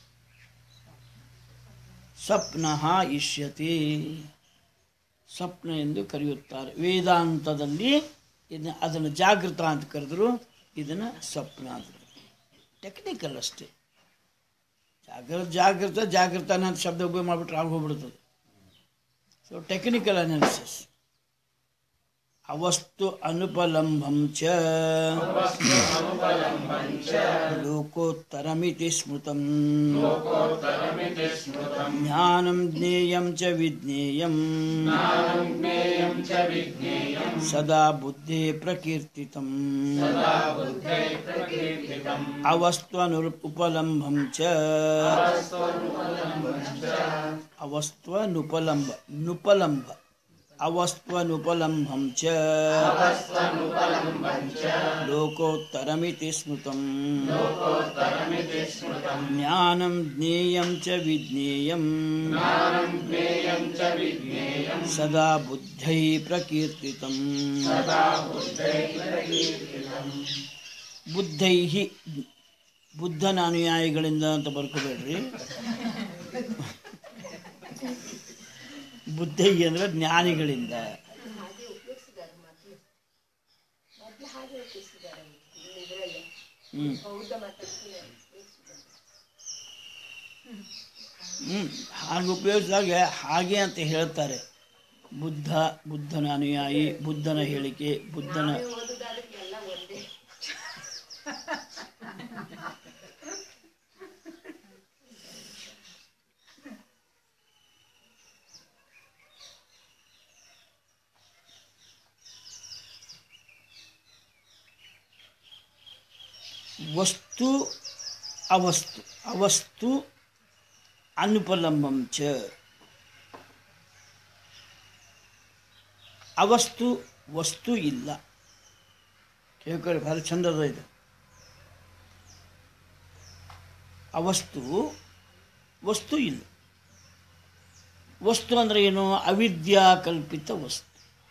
ಸ್ವಪ್ನ ಇಷ್ಯತೆ ಸ್ವಪ್ನ ಎಂದು ಕರೆಯುತ್ತಾರೆ ವೇದಾಂತದಲ್ಲಿ ಇದನ್ನ ಅದನ್ನು ಜಾಗೃತ ಅಂತ ಕರೆದ್ರು ಇದನ್ನು ಸ್ವಪ್ನ ಅಂತ ಟೆಕ್ನಿಕಲ್ ಅಷ್ಟೇ ಜಾಗೃತ ಜಾಗೃತ ಜಾಗೃತ ಅನ್ನೋ ಶಬ್ದ ಉಪಯೋಗ ಮಾಡಿಬಿಟ್ರೆ ಆಗ ಹೋಗ್ಬಿಡ್ತದೆ ಸೊ ಟೆಕ್ನಿಕಲ್ ಅನಾಲಿಸಿಸ್ ಅವಸ್ತು ಅನುಪಲಂಬಂ ಚ ಲೋಕೋತ್ತರಮಿತಿ ಸ್ಮೃತಂ ಜ್ಞಾನಂ ಜ್ಞೇಯಂ ಚ ವಿಜ್ಞೇಯಂ ಸದಾ ಬುದ್ಧೇ ಪ್ರಕೀರ್ತಿತಂ ಅವಸ್ತ್ವನು ಉಪಲಂಬಂ ಚ ಅವಸ್ತ್ವನುಪಲಂಬ ನುಪಲಂಬ ಅವಸ್ತ್ವನುಪಲಂಬಂ ಚ ಲೋಕೋತ್ತರಮಿತಿ ಸ್ಮೃತಂ ಜ್ಞಾನಂ ಜ್ಞೇಯಂ ಚ ವಿಜ್ಞೇಯಂ ಸದಾ ಬುದ್ಧೈ ಪ್ರಕೀರ್ತಿತಂ ಬುದ್ಧೈ ಬುದ್ಧನ ಅನುಯಾಯಿಗಳಿಂದ ಅಂತ ಬರ್ಕೋಬೇಡ್ರಿ ಬುದ್ಧೈ ಅಂದ್ರೆ ಜ್ಞಾನಿಗಳಿಂದ ಹಾಗೆ ಉಪಯೋಗಿಸಿದ್ದಾರೆ ಮೊದಲು ಮೊದಲು ಹಾಗೆ ಉಪಯೋಗಿಸಿದ್ದಾರೆ ಇದರಲ್ಲಿ ಹ್ಮ್ ಬೌದ್ಧ ಮತಕ್ಕೆ ಉಪಯೋಗಿಸಿದ್ದಾರೆ ಹ್ಮ್ ಹಾಗೆ ಉಪಯೋಗಿಸಿದಾಗ ಹಾಗೆ ಅಂತ ಹೇಳ್ತಾರೆ ಬುದ್ಧ ಬುದ್ಧನ ಅನುಯಾಯಿ ಬುದ್ಧನ ಹೇಳಿಕೆ ಬುದ್ಧನ ನಾವೇ ಓದುದಾದ್ರೆ ಎಲ್ಲ ಒಂದೇ ವಸ್ತು ಅವಸ್ತು ಅವಸ್ತು ಅನುಪಲಂಬಂ ಚ ಅವಸ್ತು ವಸ್ತು ಇಲ್ಲ ಕೇಳ್ಕೊಳ್ಳಿ ಭಾರಿ ಚಂದದ ಇದು ಅವಸ್ತು ವಸ್ತು ಇಲ್ಲ ವಸ್ತು ಅಂದರೆ ಏನು ಅವಿದ್ಯಾಕಲ್ಪಿತ ವಸ್ತು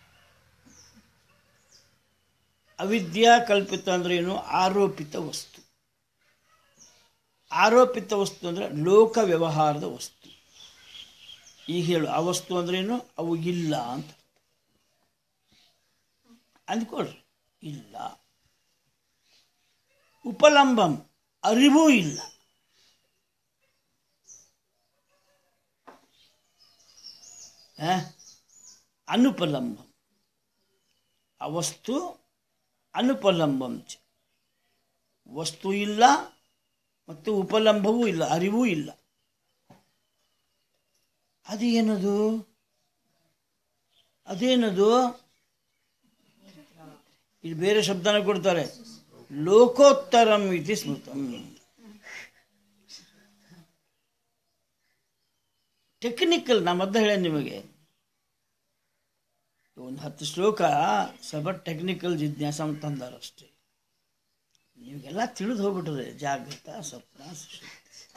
ಅವಿದ್ಯಾಕಲ್ಪಿತ ಅಂದರೆ ಏನು ಆರೋಪಿತ ವಸ್ತು ಆರೋಪಿತ ವಸ್ತು ಅಂದರೆ ಲೋಕ ವ್ಯವಹಾರದ ವಸ್ತು ಈಗ ಹೇಳು ಆ ವಸ್ತು ಅಂದ್ರೆ ಏನು ಅವು ಇಲ್ಲ ಅಂತ ಅಂದ್ಕೊಳ್ರಿ ಇಲ್ಲ ಉಪಲಂಬಂ ಅರಿವೂ ಇಲ್ಲ ಆ? ಅನುಪಲಂಬಂ ಆ ವಸ್ತು ಅನುಪಲಂಬಂ ಚ ವಸ್ತು ಇಲ್ಲ ಮತ್ತು ಉಪಲಂಬವೂ ಇಲ್ಲ ಅರಿವೂ ಇಲ್ಲ ಅದೇನದು ಅದೇನದು ಇಲ್ಲಿ ಬೇರೆ ಶಬ್ದನ ಕೊಡ್ತಾರೆ ಲೋಕೋತ್ತರಂ ಇತಿ ಸ್ಮೃತಂ ಟೆಕ್ನಿಕಲ್ ನಾ ಮೊದಲು ಹೇಳ ನಿಮಗೆ ಒಂದು ಹತ್ತು ಶ್ಲೋಕ ಸ್ವಲ್ಪ ಟೆಕ್ನಿಕಲ್ ಜಿಜ್ಞಾಸ ಅಂತ ಅಂದಾರ ಅಷ್ಟೇ ನಿಮಗೆಲ್ಲ ತಿಳಿದು ಹೋಗ್ಬಿಟ್ಟದೆ ಜಾಗೃತ ಸ್ವಪ್ನ ಸುಷುಪ್ತಿ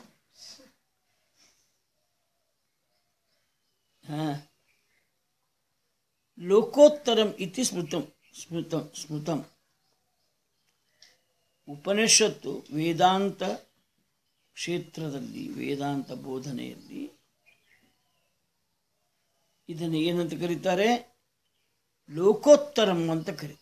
ಹಾ ಲೋಕೋತ್ತರಂ ಇತಿ ಸ್ಮೃತಂ ಸ್ಮೃತಂ ಸ್ಮೃತಂ ಉಪನಿಷತ್ತು ವೇದಾಂತ ಕ್ಷೇತ್ರದಲ್ಲಿ ವೇದಾಂತ ಬೋಧನೆಯಲ್ಲಿ ಇದನ್ನು ಏನಂತ ಕರೀತಾರೆ ಲೋಕೋತ್ತರಂ ಅಂತ ಕರೀತಾರೆ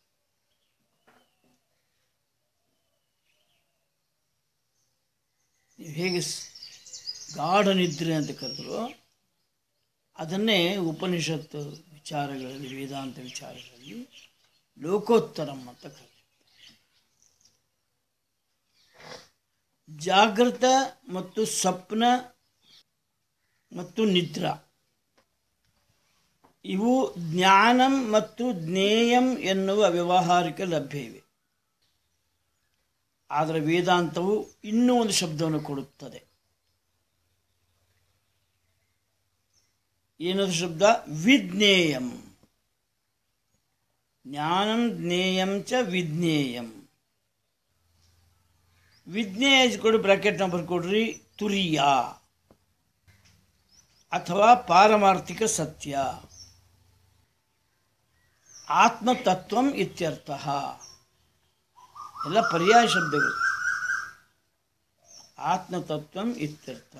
ನೀವು ಹೇಗೆ ಸ್- ಗಾಢ ನಿದ್ರೆ ಅಂತ ಕರೆದ್ರು ಅದನ್ನೇ ಉಪನಿಷತ್ತು ವಿಚಾರಗಳಲ್ಲಿ ವೇದಾಂತ ವಿಚಾರಗಳಲ್ಲಿ ಲೋಕೋತ್ತರಂ ಅಂತ ಕರೀತಾರೆ ಜಾಗೃತ ಮತ್ತು ಸ್ವಪ್ನ ಮತ್ತು ನಿದ್ರಾ ಇವು ಜ್ಞಾನಂ ಮತ್ತು ಜ್ಞೇಯಂ ಎನ್ನುವ ವ್ಯವಹಾರಿಕ ಲಭ್ಯ ಇವೆ ಆದರೆ ವೇದಾಂತವು ಇನ್ನೂ ಒಂದು ಶಬ್ದವನ್ನು ಕೊಡುತ್ತದೆ ಏನದು ಶಬ್ದ ವಿಜ್ಞೇಯಂ ಜ್ಞಾನಂ ಜ್ಞೇಯಂ ಚ ವಿಜ್ಞೇಯಂ ವಿಜ್ಞೇಯ ಕೊಡಿ ಬ್ರಾಕೆಟ್ ನಂಬರ್ ಕೊಡ್ರಿ ತುರಿಯ ಅಥವಾ ಪಾರಮಾರ್ಥಿಕ ಸತ್ಯ ಆತ್ಮತತ್ವಂ ಇತ್ಯರ್ಥ ಎಲ್ಲ ಪರ್ಯಾಯ ಶಬ್ದಗಳು ಆತ್ಮತತ್ವಂ ಇತ್ಯರ್ಥ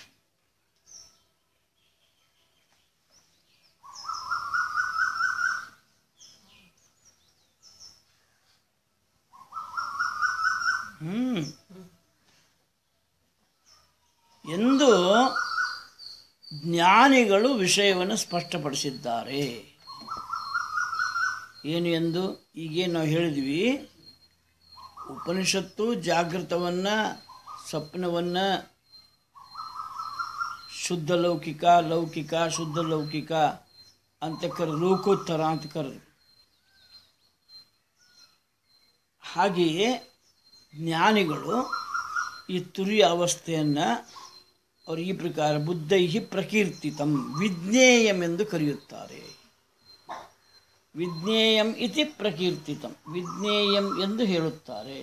ಹ್ಮ್ ಎಂದು ಜ್ಞಾನಿಗಳು ವಿಷಯವನ್ನು ಸ್ಪಷ್ಟಪಡಿಸಿದ್ದಾರೆ ಏನು ಎಂದು ಈಗೇನು ನಾವು ಹೇಳಿದ್ವಿ ಉಪನಿಷತ್ತು ಜಾಗೃತವನ್ನು ಸ್ವಪ್ನವನ್ನು ಶುದ್ಧ ಲೌಕಿಕ ಲೌಕಿಕ ಶುದ್ಧ ಲೌಕಿಕ ಅಂತ ಕರೆದು ಲೋಕೋತ್ತರ ಅಂತ ಕರೆದು ಹಾಗೆಯೇ ಜ್ಞಾನಿಗಳು ಈ ತುರಿಯ ಅವಸ್ಥೆಯನ್ನು ಅವರು ಈ ಪ್ರಕಾರ ಬುದ್ಧೈ ಪ್ರಕೀರ್ತಿತಂ ವಿಜ್ಞೇಯಂ ಎಂದು ಕರೆಯುತ್ತಾರೆ ವಿಜ್ಞೇಯಂ ಇತಿ ಪ್ರಕೀರ್ತಿತಂ ವಿಜ್ಞೇಯಂ ಎಂದು ಹೇಳುತ್ತಾರೆ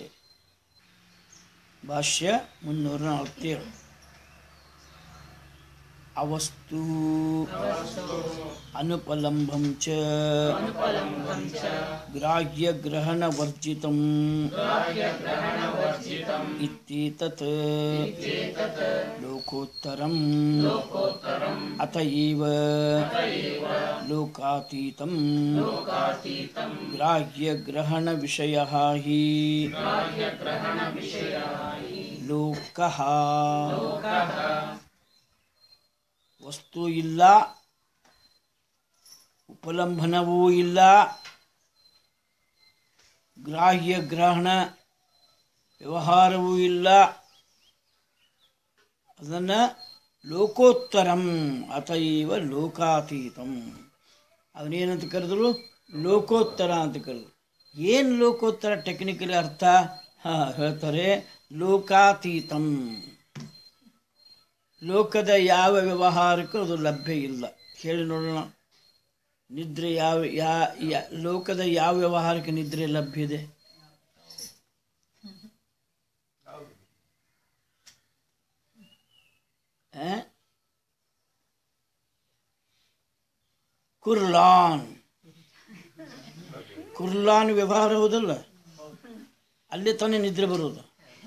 ಭಾಷ್ಯ ಮುನ್ನೂರ ನಲವತ್ತೇಳು ಅವಸ್ತು ಅನುಪಲಂಬಂ ಚ ಗ್ರಾಹ್ಯ ಗ್ರಹಣ ವರ್ಜಿತಂ ಇತ್ಯೇತತ್ ಲೋಕೋತ್ತರಂ ಅತ ಇವ ಲೋಕಾತೀತಂ ಗ್ರಾಹ್ಯ ಗ್ರಹಣ ವಿಷಯ ಹಿ ಲೋಕಃ ವಸ್ತು ಇಲ್ಲ ಉಪಲಂಬನವೂ ಇಲ್ಲ ಗ್ರಾಹ್ಯ ಗ್ರಹಣ ವ್ಯವಹಾರವೂ ಇಲ್ಲ ಅದನ್ನು ಲೋಕೋತ್ತರಂ ಅಥೈವ ಲೋಕಾತೀತಂ ಅವನೇನಂತ ಕರೆದ್ರು ಲೋಕೋತ್ತರ ಅಂತ ಕರೆದ್ರು ಏನು ಲೋಕೋತ್ತರ ಟೆಕ್ನಿಕಲಿ ಅರ್ಥ ಹಾಂ ಹೇಳ್ತಾರೆ ಲೋಕಾತೀತಂ ಲೋಕದ ಯಾವ ವ್ಯವಹಾರಕ್ಕೂ ಅದು ಲಭ್ಯ ಇಲ್ಲ ಹೇಳಿ ನೋಡೋಣ ನಿದ್ರೆ ಯಾವ ಯಾ ಯಾ- ಲೋಕದ ಯಾವ ವ್ಯವಹಾರಕ್ಕೆ ನಿದ್ರೆ ಲಭ್ಯ ಇದೆ ಆ? ಕುರ್ಲಾನ್ ಕುರ್ಲಾನ್ ವ್ಯವಹಾರ ಹೌದಲ್ಲ ಅಲ್ಲಿ ತಾನೇ ನಿದ್ರೆ ಬರೋದು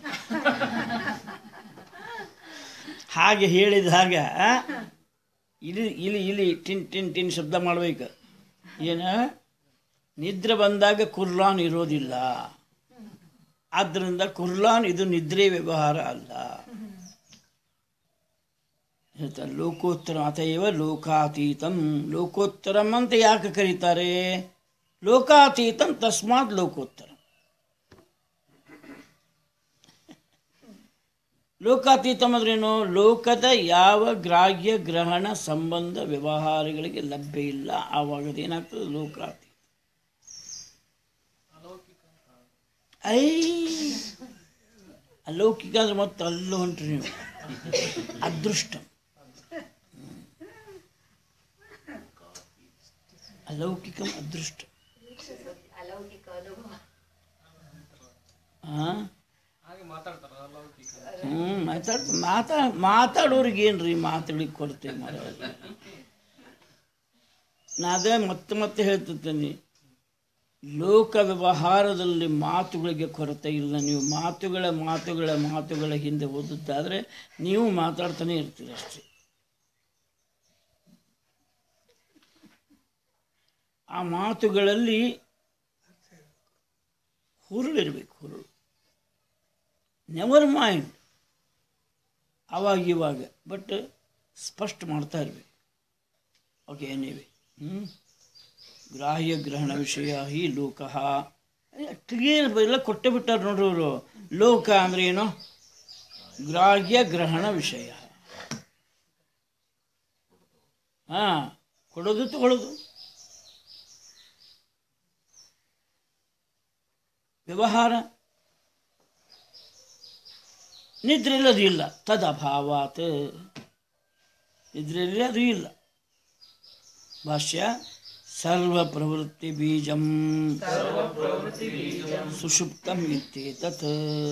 ಹಾಗೆ ಹೇಳಿದ ಹಾಗೆ ಇಲ್ಲಿ ಇಲ್ಲಿ ಇಲ್ಲಿ ಟಿನ್ ಟಿನ್ ಟಿನ್ ಶಬ್ದ ಮಾಡ್ಬೇಕು ಏನ ನಿದ್ರೆ ಬಂದಾಗ ಕುರ್ಲಾನ್ ಇರೋದಿಲ್ಲ ಆದ್ದರಿಂದ ಕುರ್ಲಾನ್ ಇದು ನಿದ್ರೆ ವ್ಯವಹಾರ ಅಲ್ಲ ಹೇಳ್ತಾರೆ ಲೋಕೋತ್ತರ ಅಥವಾ ಲೋಕಾತೀತಂ ಲೋಕೋತ್ತರಂ ಅಂತ ಯಾಕೆ ಕರೀತಾರೆ ಲೋಕಾತೀತಂ ತಸ್ಮಾತ್ ಲೋಕೋತ್ತರ ಲೋಕಾತೀತಂ ಅಂದ್ರೇನು ಲೋಕದ ಯಾವ ಗ್ರಾಹ್ಯ ಗ್ರಹಣ ಸಂಬಂಧ ವ್ಯವಹಾರಗಳಿಗೆ ಲಭ್ಯ ಇಲ್ಲ ಆವಾಗ ಅದೇನಾಗ್ತದೆ ಲೋಕಾತೀತ ಐ ಅಲೌಕಿಕ ಅಂದ್ರೆ ಮತ್ತೆ ಅಲ್ಲೂ ಹೊಂಟ್ರಿ ನೀವು ಅದೃಷ್ಟ ಅಲೌಕಿಕಂ ಅದೃಷ್ಟ ಹಾಂ ಹ್ಞೂ ಮಾತಾಡ್ ಮಾತಾ ಮಾತಾಡೋರಿಗೆ ಏನ್ರಿ ಮಾತಾಡ್ಲಿಕ್ಕೆ ಕೊಡ್ತೇವೆ ಮಾಡೋದು ನಾ ಅದೇ ಮತ್ತೆ ಮತ್ತೆ ಹೇಳ್ತಿರ್ತೇನೆ ಲೋಕ ವ್ಯವಹಾರದಲ್ಲಿ ಮಾತುಗಳಿಗೆ ಕೊರತೆ ಇಲ್ಲ ನೀವು ಮಾತುಗಳ ಮಾತುಗಳ ಮಾತುಗಳ ಹಿಂದೆ ಓದುತ್ತಾದರೆ ನೀವು ಮಾತಾಡ್ತಾನೆ ಇರ್ತೀರಿ ಅಷ್ಟೇ ಆ ಮಾತುಗಳಲ್ಲಿ ಹುರುಳಿರ್ಬೇಕು ಹುರುಳು ನೆವರ್ ಮೈಂಡ್ ಆವಾಗ ಇವಾಗ ಬಟ್ ಸ್ಪಷ್ಟ ಮಾಡ್ತಾ ಇರಬೇಕು ಓಕೆ ಏನಿವೆ ಹ್ಞೂ ಗ್ರಾಹ್ಯ ಗ್ರಹಣ ವಿಷಯ ಹಿ ಲೋಕ ಕ್ಲಿಯರ್ ಎಲ್ಲ ಕೊಟ್ಟೆ ಬಿಟ್ಟಾರ ನೋಡ್ರಿ ಅವರು ಲೋಕ ಅಂದ್ರೆ ಏನು ಗ್ರಾಹ್ಯ ಗ್ರಹಣ ವಿಷಯ ಹಾ ಕೊಡೋದು ತಗೊಳ್ಳೋದು ವ್ಯವಹಾರ ನಿದ್ರೆಯಲ್ಲಿ ಅದು ಇಲ್ಲ ತದಭಾವಾತ್ ನಿದ್ರೆಯಲ್ಲಿ ಅದು ಇಲ್ಲ ಭಾಷ್ಯ ಸರ್ವ ಪ್ರವೃತ್ತಿ ಬೀಜಂ ಸುಷುಪ್ತಂ ಇತ್ಯೇತತ್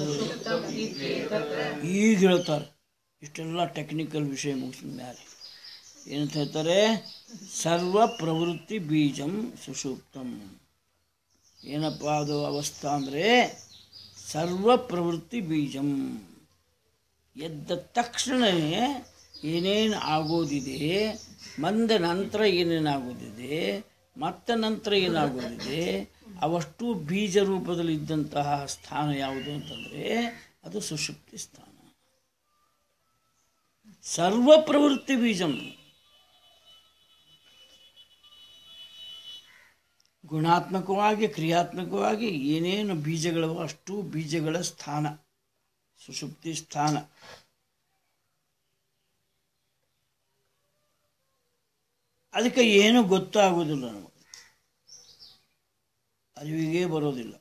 ಈಗ ಹೇಳ್ತಾರೆ ಇಷ್ಟೆಲ್ಲ ಟೆಕ್ನಿಕಲ್ ವಿಷಯ ಮುಗಿಸಿದ ಮೇಲೆ ಏನಂತ ಹೇಳ್ತಾರೆ ಸರ್ವ ಪ್ರವೃತ್ತಿ ಬೀಜಂ ಸುಷುಪ್ತಂ ಏನಪ್ಪ ಅದು ಅವಸ್ಥಾ ಅಂದರೆ ಸರ್ವ ಪ್ರವೃತ್ತಿ ಬೀಜಂ ಎದ್ದ ತಕ್ಷಣವೇ ಏನೇನು ಆಗೋದಿದೆ ಮಂದ ನಂತರ ಏನೇನಾಗೋದಿದೆ ಮತ್ತೆ ನಂತರ ಏನಾಗೋದಿದೆ ಅವಷ್ಟು ಬೀಜ ರೂಪದಲ್ಲಿ ಇದ್ದಂತಹ ಸ್ಥಾನ ಯಾವುದು ಅಂತಂದರೆ ಅದು ಸುಷುಪ್ತಿ ಸ್ಥಾನ ಸರ್ವ ಪ್ರವೃತ್ತಿ ಬೀಜಂ ಗುಣಾತ್ಮಕವಾಗಿ ಕ್ರಿಯಾತ್ಮಕವಾಗಿ ಏನೇನು ಬೀಜಗಳವೋ ಅಷ್ಟು ಬೀಜಗಳ ಸ್ಥಾನ ಸುಷುಪ್ತಿ ಸ್ಥಾನ ಅದಕ್ಕೆ ಏನೂ ಗೊತ್ತಾಗುವುದಿಲ್ಲ ನಮಗೆ ಅರಿವಿಗೆ ಬರೋದಿಲ್ಲ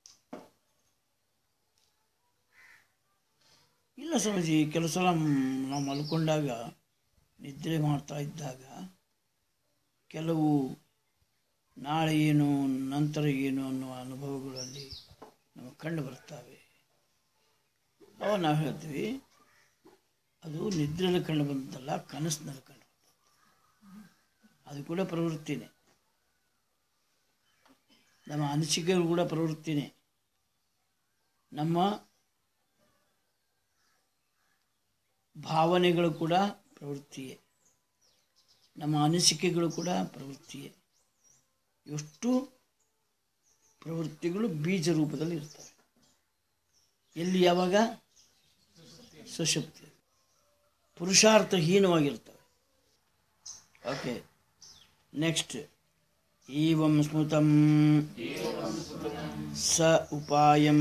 ಇಲ್ಲ ಸ್ವಾಮೀಜಿ ಕೆಲವು ಸಲ ಮ್- ನಾವು ಮಲ್ಕೊಂಡಾಗ ನಿದ್ರೆ ಮಾಡ್ತಾ ಇದ್ದಾಗ ಕೆಲವು ನಾಳೆ ಏನು ನಂತರ ಏನು ಅನ್ನುವ ಅನುಭವಗಳಲ್ಲಿ ನಮಗೆ ಕಂಡು ಬರ್ತವೆ ಅವ ನಾವು ಹೇಳ್ತೀವಿ ಅದು ನಿದ್ರೆಯಲ್ಲಿ ಕಂಡು ಬಂದಲ್ಲ ಕನಸಿನಲ್ಲಿ ಕಂಡು ಬಂದದ್ದು ಅದು ಕೂಡ ಪ್ರವೃತ್ತಿನೇ ನಮ್ಮ ಅನಿಸಿಕೆಗಳು ಕೂಡ ಪ್ರವೃತ್ತಿನೇ ನಮ್ಮ ಭಾವನೆಗಳು ಕೂಡ ಪ್ರವೃತ್ತಿಯೇ ನಮ್ಮ ಅನಿಸಿಕೆಗಳು ಕೂಡ ಪ್ರವೃತ್ತಿಯೇ ಎಷ್ಟು ಪ್ರವೃತ್ತಿಗಳು ಬೀಜ ರೂಪದಲ್ಲಿ ಇರ್ತವೆ ಎಲ್ಲಿ ಯಾವಾಗ ಸುಷುಪ್ತಿ ಪುರುಷಾರ್ಥಹೀನವಾಗಿರ್ತವೆ ಓಕೆ ನೆಕ್ಸ್ಟ್ ಏವಂ ಸ್ಮೃತಂ ಸ ಉಪಾಯಂ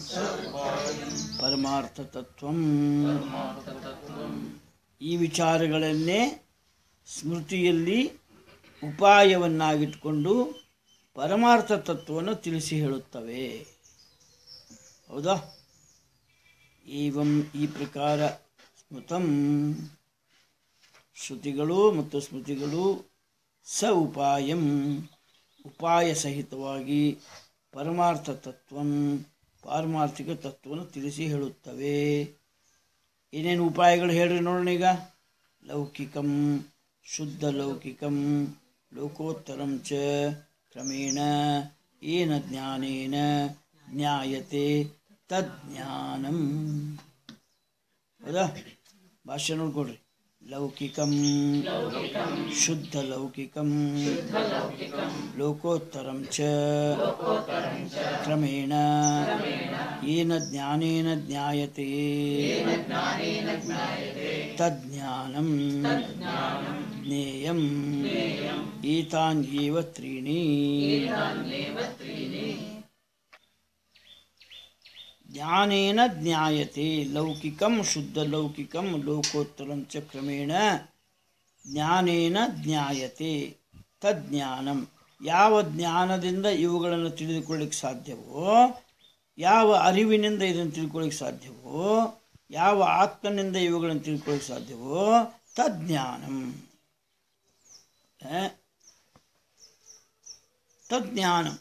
ಪರಮಾರ್ಥತತ್ವಂ ಈ ವಿಚಾರಗಳನ್ನೇ ಸ್ಮೃತಿಯಲ್ಲಿ ಉಪಾಯವನ್ನಾಗಿಟ್ಕೊಂಡು ಪರಮಾರ್ಥ ತತ್ವವನ್ನು ತಿಳಿಸಿ ಹೇಳುತ್ತವೆ ಹೌದಾ ಏವಂ ಈ ಪ್ರಕಾರ ಸ್ಮೃತಂ ಶ್ರುತಿಗಳು ಮತ್ತು ಸ್ಮೃತಿಗಳು ಸ ಉಪಾಯಂ ಉಪಾಯ ಸಹಿತವಾಗಿ ಪರಮಾರ್ಥ ತತ್ವಂ ಪಾರಮಾರ್ಥಿಕ ತತ್ವವನ್ನು ತಿಳಿಸಿ ಹೇಳುತ್ತವೆ ಏನೇನು ಉಪಾಯಗಳು ಹೇಳ್ರಿ ನೋಡೋಣ ಈಗ ಲೌಕಿಕಂ ಶುದ್ಧ ಲೌಕಿಕಂ ಲೋಕೋತ್ತರಂ ಚ ಕ್ರಮೇಣ ಏನ ಜ್ಞಾನೇನ ಜ್ಞಾಯತೆ ತಜ್ಞಾನಂ ಹೌದಾ ಭಾಷೆ ನೋಡ್ಕೊಡ್ರಿ ಲೌಕಿಕಂ ಶುದ್ಧ ಲೌಕಿಕಂ ಲೋಕೋತ್ತರಂ ಚ ಕ್ರಮೇಣ ಏನ ಜ್ಞಾನೇನ ಜ್ಞಾಯತೆ ತಜ್ಞಾನಂ ಜ್ಞೇಯಂ ಏತಾನ್ಯೇವ ತ್ರೀಣಿ ಜ್ಞಾನೇನ ಜ್ಞಾಯತೆ ಲೌಕಿಕಂ ಶುದ್ಧ ಲೌಕಿಕಂ ಲೋಕೋತ್ತರಂ ಚ ಕ್ರಮೇಣ ಜ್ಞಾನೇನ ಜ್ಞಾಯತೆ ತಜ್ಞಾನಂ ಯಾವ ಜ್ಞಾನದಿಂದ ಇವುಗಳನ್ನು ತಿಳಿದುಕೊಳ್ಳಿಕ್ಕೆ ಸಾಧ್ಯವೋ ಯಾವ ಅರಿವಿನಿಂದ ಇದನ್ನು ತಿಳ್ಕೊಳ್ಳಿಕ್ಕೆ ಸಾಧ್ಯವೋ ಯಾವ ಆತ್ಮನಿಂದ ಇವುಗಳನ್ನು ತಿಳ್ಕೊಳ್ಳಿಕ್ಕೆ ಸಾಧ್ಯವೋ ತಜ್ಞಾನಂ ಆ? ತಜ್ಞಾನಂ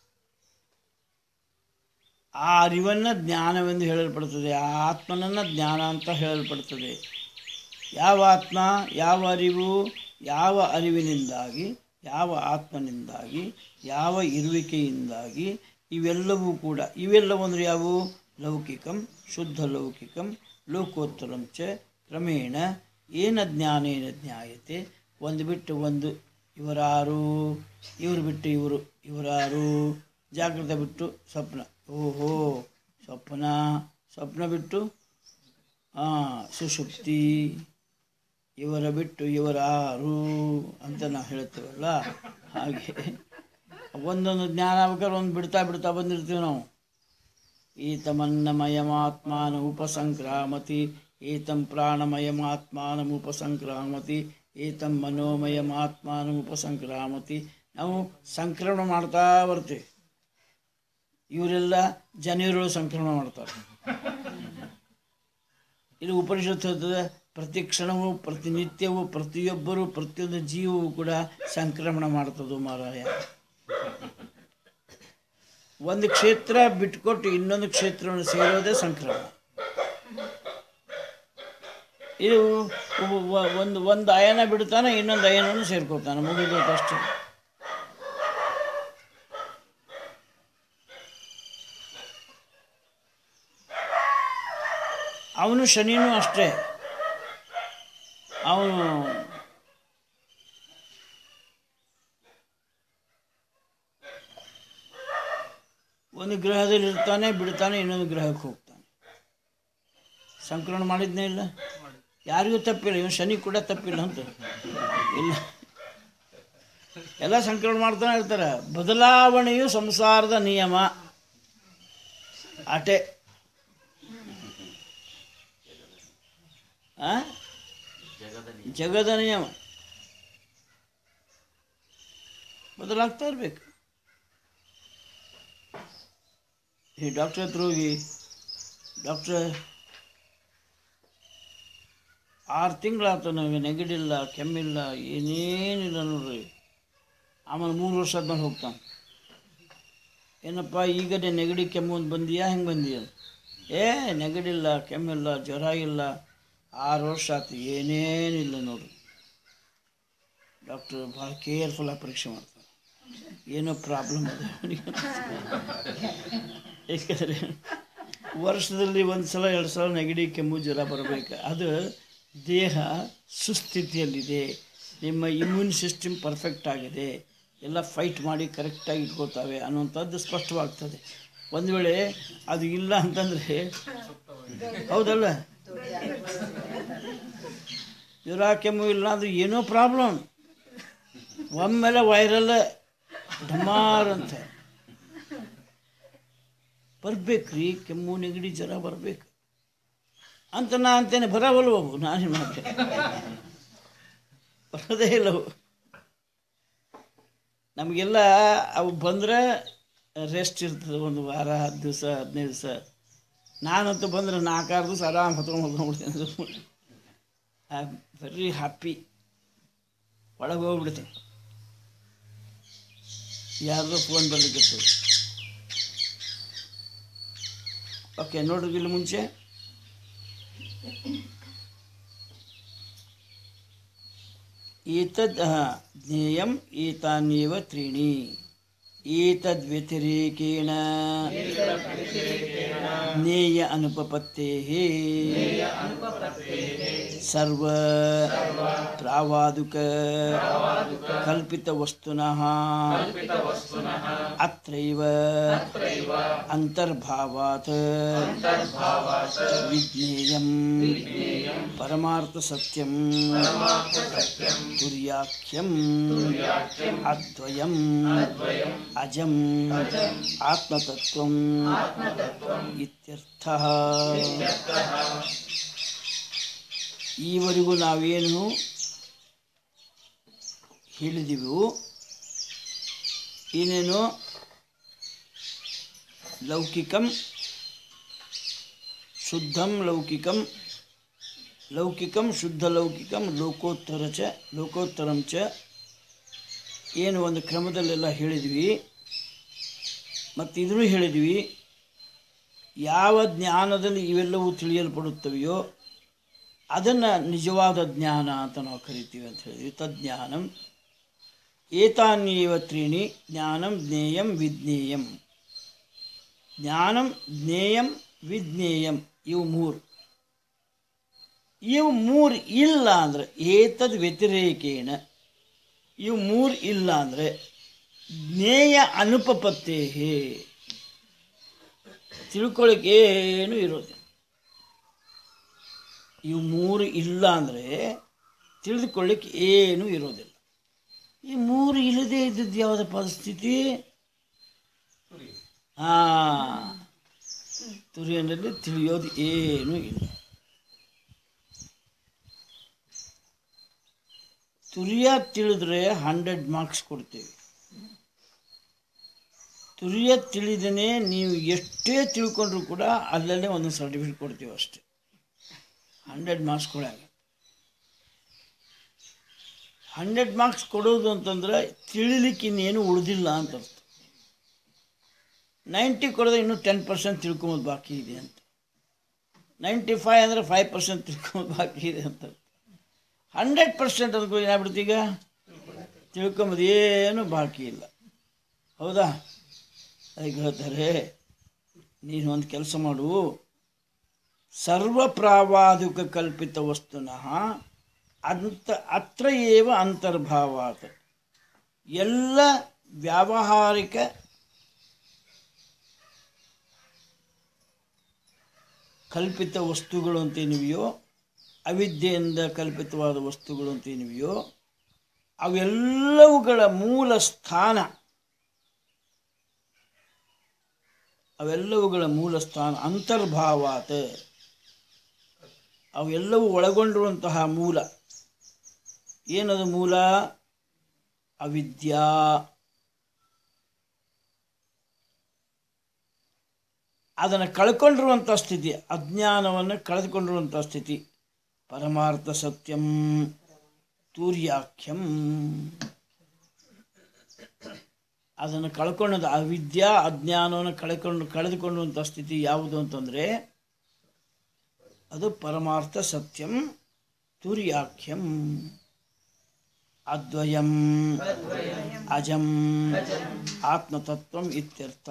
ಆ ಅರಿವನ್ನು ಜ್ಞಾನವೆಂದು ಹೇಳಲ್ಪಡುತ್ತದೆ ಆ ಆತ್ಮನನ್ನು ಜ್ಞಾನ ಅಂತ ಹೇಳಲ್ಪಡುತ್ತದೆ ಯಾವ ಆತ್ಮ ಯಾವ ಅರಿವು ಯಾವ ಅರಿವಿನಿಂದಾಗಿ ಯಾವ ಆತ್ಮನಿಂದಾಗಿ ಯಾವ ಇರುವಿಕೆಯಿಂದಾಗಿ ಇವೆಲ್ಲವೂ ಕೂಡ ಇವೆಲ್ಲವೂ ಅಂದರೆ ಯಾವುವು ಲೌಕಿಕಂ ಶುದ್ಧ ಲೌಕಿಕಂ ಲೋಕೋತ್ತರಂ ಚ ಕ್ರಮೇಣ ಏನ ಜ್ಞಾನೇನ ಜ್ಞಾಯತೆ ಒಂದು ಬಿಟ್ಟು ಒಂದು ಇವರಾರು ಇವರು ಬಿಟ್ಟು ಇವರು ಇವರಾರು ಜಾಗೃತ ಬಿಟ್ಟು ಸ್ವಪ್ನ ಓಹೋ ಸ್ವಪ್ನ ಸ್ವಪ್ನ ಬಿಟ್ಟು ಹಾಂ ಸುಷುಪ್ತಿ ಇವರ ಬಿಟ್ಟು ಇವರಾರು ಅಂತ ನಾವು ಹೇಳ್ತೇವಲ್ಲ ಹಾಗೆ ಒಂದೊಂದು ಜ್ಞಾನ ಆಗ್ಬೇಕಾದ್ರೆ ಒಂದು ಬಿಡ್ತಾ ಬಿಡ್ತಾ ಬಂದಿರ್ತೀವಿ ನಾವು ಏತಮನ್ನಮಯಮಾತ್ಮಾನ ಉಪಸಂಕ್ರಾಮತಿ ಏತಂ ಪ್ರಾಣಮಯಮಾತ್ಮಾನ ಉಪಸಂಕ್ರಾಮತಿ ಏತಂ ಮನೋಮಯಮಾತ್ಮಾನ ಉಪಸಂಕ್ರಾಮತಿ ನಾವು ಸಂಕ್ರಮಣ ಮಾಡ್ತಾ ಬರ್ತೀವಿ ಇವರೆಲ್ಲ ಜನರು ಸಂಕ್ರಮಣ ಮಾಡ್ತಾರೆ ಇದು ಉಪನಿಷತ್ತು ಹೇಳ್ತದೆ ಪ್ರತಿ ಕ್ಷಣವೂ ಪ್ರತಿನಿತ್ಯವೂ ಪ್ರತಿಯೊಬ್ಬರು ಪ್ರತಿಯೊಂದು ಜೀವವು ಕೂಡ ಸಂಕ್ರಮಣ ಮಾಡ್ತದೆ ಮಾರಾಯ ಒಂದು ಕ್ಷೇತ್ರ ಬಿಟ್ಕೊಟ್ಟು ಇನ್ನೊಂದು ಕ್ಷೇತ್ರವನ್ನು ಸೇರೋದೇ ಸಂಕ್ರಮಣ ಇದು ಒಬ್ಬ- ಒ- ಒಂದು ಒಂದು ಅಯನ ಬಿಡ್ತಾನೆ ಇನ್ನೊಂದು ಅಯನವನ್ನು ಸೇರ್ಕೋತಾನೆ ಮುಗಿದು ಅಷ್ಟೇ ಅವನು ಶನಿನೂ ಅಷ್ಟೇ ಅವನು ಒಂದು ಗ್ರಹದಲ್ಲಿ ಇರ್ತಾನೆ ಬಿಡ್ತಾನೆ ಇನ್ನೊಂದು ಗ್ರಹಕ್ಕೆ ಹೋಗ್ತಾನೆ ಸಂಕ್ರಮಣ ಮಾಡಿದ್ನೇ ಇಲ್ಲ ಯಾರಿಗೂ ತಪ್ಪಿಲ್ಲ ಇವನು ಶನಿ ಕೂಡ ತಪ್ಪಿಲ್ಲ ಅಂತ ಇಲ್ಲ ಎಲ್ಲ ಸಂಕಲನ ಮಾಡ್ತಾನೆ ಇರ್ತಾರೆ ಬದಲಾವಣೆಯು ಸಂಸಾರದ ನಿಯಮ ಆಟೆ ಆ? ಜಗದ ನಿಯಮ. ಜಗದ ನಿಯಮ ಬದಲಾಗ್ತಾ ಇರಬೇಕು ಈ ಡಾಕ್ಟ್ರ್ ಹತ್ರ ಹೋಗಿ ಡಾಕ್ಟ್ರ್ ಆರು ತಿಂಗಳಾಯ್ತು ನನಗೆ ನೆಗಡಿಲ್ಲ ಕೆಮ್ಮಿಲ್ಲ ಏನೇನಿಲ್ಲ ನೋಡ್ರಿ ಆಮೇಲೆ ಮೂರು ವರ್ಷ ಆದ್ಮೇಲೆ ಹೋಗ್ತಾನೆ ಏನಪ್ಪ ಈಗನೇ ನೆಗಡಿ ಕೆಮ್ಮು ಅಂತ ಬಂದೀಯಾ ಹೆಂಗೆ ಬಂದೀಯ ಏ ನೆಗಡಿಲ್ಲ ಕೆಮ್ಮಿಲ್ಲ ಜ್ವರ ಇಲ್ಲ ಆರು ವರ್ಷ ಆಯ್ತು ಏನೇನಿಲ್ಲ ನೋಡ್ರಿ ಡಾಕ್ಟ್ರು ಭಾಳ ಕೇರ್ಫುಲ್ಲಾಗಿ ಪರೀಕ್ಷೆ ಮಾಡ್ತಾರೆ ಏನೋ ಪ್ರಾಬ್ಲಮ್ ಅದ ಏಕೆಂದರೆ ವರ್ಷದಲ್ಲಿ ಒಂದು ಸಲ ಎರಡು ಸಲ ನೆಗಡಿ ಕೆಮ್ಮು ಜ್ವರ ಬರಬೇಕು ಅದು ದೇಹ ಸುಸ್ಥಿತಿಯಲ್ಲಿದೆ ನಿಮ್ಮ ಇಮ್ಯೂನ್ ಸಿಸ್ಟಮ್ ಪರ್ಫೆಕ್ಟ್ ಆಗಿದೆ ಎಲ್ಲ ಫೈಟ್ ಮಾಡಿ ಕರೆಕ್ಟಾಗಿ ಇಟ್ಕೋತಾವೆ ಅನ್ನುವಂಥದ್ದು ಸ್ಪಷ್ಟವಾಗ್ತದೆ ಒಂದು ವೇಳೆ ಅದು ಇಲ್ಲ ಅಂತಂದರೆ ಹೌದಲ್ಲ ಜ್ವರ ಕೆಮ್ಮು ಇಲ್ಲ ಅಂದ್ರೆ ಏನೋ ಪ್ರಾಬ್ಲಮ್ ಒಮ್ಮೆಲೆ ವೈರಲ್ ಢಮಾರ್ ಅಂತ ಬರ್ಬೇಕ್ರಿ ಕೆಮ್ಮು ನೆಗಡಿ ಜ್ವರ ಬರ್ಬೇಕು ಅಂತ ನಾ ಅಂತೇನೆ ಬರವಲ್ವ ಅವು ನಾನೇ ಮಾಡ್ತೇನೆ ಬರೋದೇ ಇಲ್ಲ ಅವು ನಮಗೆಲ್ಲ ಅವು ಬಂದರೆ ರೆಸ್ಟ್ ಇರ್ತದೆ ಒಂದು ವಾರ ಹತ್ತು ದಿವಸ ಹದಿನೈದು ದಿವಸ ನಾನಂತೂ ಬಂದರೆ ನಾಲ್ಕಾರು ದಿವಸ ಆರಾಮ್ ಹೊತ್ಕೊಂಡು ಹೊತ್ಕೊಂಡ್ಬಿಡ್ತೇನೆ ಐ ಆಮ್ ವೆರಿ ಹ್ಯಾಪಿ ಒಳಗೆ ಹೋಗ್ಬಿಡ್ತೇನೆ ಯಾರ್ದೋ ಫೋನ್ ಬರ್ಲಿಕ್ಕೆ ಓಕೆ ನೋಡ್ರಿ ಇಲ್ಲಿ ಮುಂಚೆ ಏತದ್ ಹಾ, ಜ್ಞೇಯಂ ಏತಾನ್ಯೇವ ತ್ರೀಣಿ ಏತದ್ ವ್ಯತಿರೇಕೇಣ ಜ್ಞೇಯ ಅನುಪಪತ್ತೇಃ ಸರ್ವ ಪ್ರಾವಾದುಕ ಕಲ್ಪಿತ ವಸ್ತುನಃ ಅತ್ರೈವ ಅಂತರ್ಭಾವಾತ್ ವಿಜ್ಞೇಯಂ ಪರಮಾರ್ಥ ಸತ್ಯಂ ತುರ್ಯಾಖ್ಯಂ ಅದ್ವಯಂ ಅಜಂ ಆತ್ಮತತ್ವಂ ಇತ್ಯರ್ಥ ಈವರೆಗೂ ನಾವೇನು ಹೇಳಿದೆವು ಏನೇನು ಲೌಕಿಕಂ ಶುದ್ಧಂ ಲೌಕಿಕಂ ಲೌಕಿಕಂ ಶುದ್ಧ ಲೌಕಿಕಂ ಲೋಕೋತ್ತರ ಚ ಲೋಕೋತ್ತರಂ ಚ ಏನು ಒಂದು ಕ್ರಮದಲ್ಲೆಲ್ಲ ಹೇಳಿದ್ವಿ ಮತ್ತು ಇದನ್ನು ಹೇಳಿದ್ವಿ ಯಾವ ಜ್ಞಾನದಲ್ಲಿ ಇವೆಲ್ಲವೂ ತಿಳಿಯಲ್ಪಡುತ್ತವೆಯೋ ಅದನ್ನು ನಿಜವಾದ ಜ್ಞಾನ ಅಂತ ನಾವು ಕರಿತೀವಿ ಅಂತ ಹೇಳಿದ್ವಿ ತಜ್ಞಾನಂ ಏತಾನ್ಯೇವ ತ್ರೀಣಿ ಜ್ಞಾನಂ ಜ್ಞೇಯಂ ವಿಜ್ಞೇಯಂ ಜ್ಞಾನಂ ಜ್ಞೇಯಂ ವಿಜ್ಞೇಯಂ ಇವು ಮೂರು ಇವು ಮೂರು ಇಲ್ಲ ಅಂದರೆ ಏತದ್ ವ್ಯತಿರೇಕೇಣ ಇವು ಮೂರು ಇಲ್ಲ ಅಂದರೆ ಜ್ಞೇಯ ಅನುಪಪತ್ತೇಹೇ ತಿಳ್ಕೊಳ್ಳಿಕ್ಕೆ ಏನು ಇರೋದಿಲ್ಲ ಇವು ಮೂರು ಇಲ್ಲ ಅಂದರೆ ತಿಳಿದುಕೊಳ್ಳಿಕ್ಕೆ ಏನೂ ಇರೋದಿಲ್ಲ ಈ ಮೂರು ಇಲ್ಲದೆ ಇದ್ದದ್ದು ಯಾವುದ ಪರಿಸ್ಥಿತಿ ಹಾಂ ತುರಿಯನಲ್ಲಿ ತಿಳಿಯೋದು ಏನೂ ಇಲ್ಲ ತುರಿಯ ತಿಳಿದ್ರೆ ಹಂಡ್ರೆಡ್ ಮಾರ್ಕ್ಸ್ ಕೊಡ್ತೀವಿ ತುರಿಯ ತಿಳಿದೇ ನೀವು ಎಷ್ಟೇ ತಿಳ್ಕೊಂಡ್ರು ಕೂಡ ಅಲ್ಲಲ್ಲೇ ಒಂದೊಂದು ಸರ್ಟಿಫಿಕೇಟ್ ಕೊಡ್ತೀವಿ ಅಷ್ಟೇ ಹಂಡ್ರೆಡ್ ಮಾರ್ಕ್ಸ್ ಕೊಡಾಗ ಹಂಡ್ರೆಡ್ ಮಾರ್ಕ್ಸ್ ಕೊಡೋದು ಅಂತಂದ್ರೆ ತಿಳಿಲಿಕ್ಕೆ ಇನ್ನೇನು ಉಳಿದಿಲ್ಲ ಅಂತ ಅರ್ಥ ನೈಂಟಿ ಕೊಡೋದು ಇನ್ನೂ ಟೆನ್ ಪರ್ಸೆಂಟ್ ತಿಳ್ಕೊಂಬೋದು ಬಾಕಿ ಇದೆ ಅಂತ ನೈಂಟಿ ಫೈವ್ ಅಂದರೆ ಫೈವ್ ಪರ್ಸೆಂಟ್ ತಿಳ್ಕೊಂಬೋದು ಬಾಕಿ ಇದೆ ಅಂತ ಹಂಡ್ರೆಡ್ ಪರ್ಸೆಂಟ್ ಅದಕ್ಕೂ ಏನಾಗ್ಬಿಡ್ತು ಈಗ ತಿಳ್ಕೊಂಬೋದು ಏನು ಬಾಕಿ ಇಲ್ಲ ಹೌದಾ ಅದಕ್ಕೆ ಹೇಳ್ತಾರೆ ನೀನು ಒಂದು ಕೆಲಸ ಮಾಡು ಸರ್ವಪ್ರಾವಾದಿಕ ಕಲ್ಪಿತ ವಸ್ತುನಃ ಅಂತ ಅತ್ರ ಏವ ಅಂತರ್ಭಾವಾತ್ ಎಲ್ಲ ವ್ಯಾವಹಾರಿಕ ಕಲ್ಪಿತ ವಸ್ತುಗಳು ಅಂತೇನಿವೆಯೋ ಅವಿದ್ಯೆಯಿಂದ ಕಲ್ಪಿತವಾದ ವಸ್ತುಗಳು ಅಂತೇನಿವೆಯೋ ಅವೆಲ್ಲವುಗಳ ಮೂಲ ಸ್ಥಾನ ಅವೆಲ್ಲವುಗಳ ಮೂಲ ಸ್ಥಾನ ಅಂತರ್ಭಾವಾತ್ ಅವೆಲ್ಲವೂ ಒಳಗೊಂಡಿರುವಂತಹ ಮೂಲ ಏನದು ಮೂಲ ಅವಿದ್ಯಾ ಅದನ್ನು ಕಳ್ಕೊಂಡಿರುವಂಥ ಸ್ಥಿತಿ ಅಜ್ಞಾನವನ್ನು ಕಳೆದುಕೊಂಡಿರುವಂಥ ಸ್ಥಿತಿ ಪರಮಾರ್ಥ ಸತ್ಯಂ ತೂರ್ಯಾಖ್ಯಂ ಅದನ್ನು ಕಳ್ಕೊಂಡದ ಅವಿದ್ಯಾ ಅಜ್ಞಾನವನ್ನು ಕಳ್ಕೊಂಡು ಕಳೆದುಕೊಳ್ಳುವಂಥ ಸ್ಥಿತಿ ಯಾವುದು ಅಂತಂದರೆ ಅದು ಪರಮಾರ್ಥ ಸತ್ಯಂ ತುರ್ಯಾಖ್ಯಂ ಅದ್ವಯಂ ಅಜಂ ಆತ್ಮತತ್ವಂ ಇತ್ಯರ್ಥ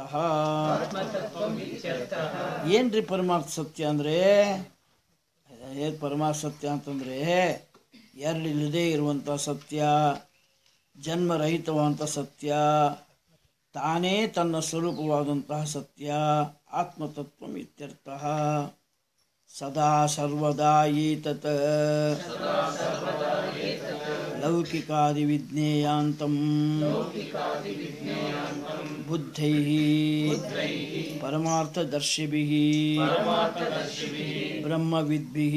ಏನ್ರಿ ಪರಮಾರ್ಥ ಸತ್ಯ ಅಂದರೆ ಏನು ಪರಮಾರ್ಥ ಸತ್ಯ ಅಂತಂದರೆ ಎರಡಿಲ್ಲದೆ ಇರುವಂಥ ಸತ್ಯ ಜನ್ಮರಹಿತವಾದಂಥ ಸತ್ಯ ತಾನೇ ತನ್ನ ಸ್ವರೂಪವಾದಂತಹ ಸತ್ಯ ಆತ್ಮತತ್ವ ಇತ್ಯರ್ಥ ಸದಾ ಸರ್ವದಾ ಏತತ್ ಲೌಕಿಕಾದಿ ವಿಜ್ಞೇಯಾಂತಂ ಬುದ್ಧೈಃ ಪರಮಾರ್ಥದರ್ಶಿಭಿः ಬ್ರಹ್ಮವಿದ್ಭಿः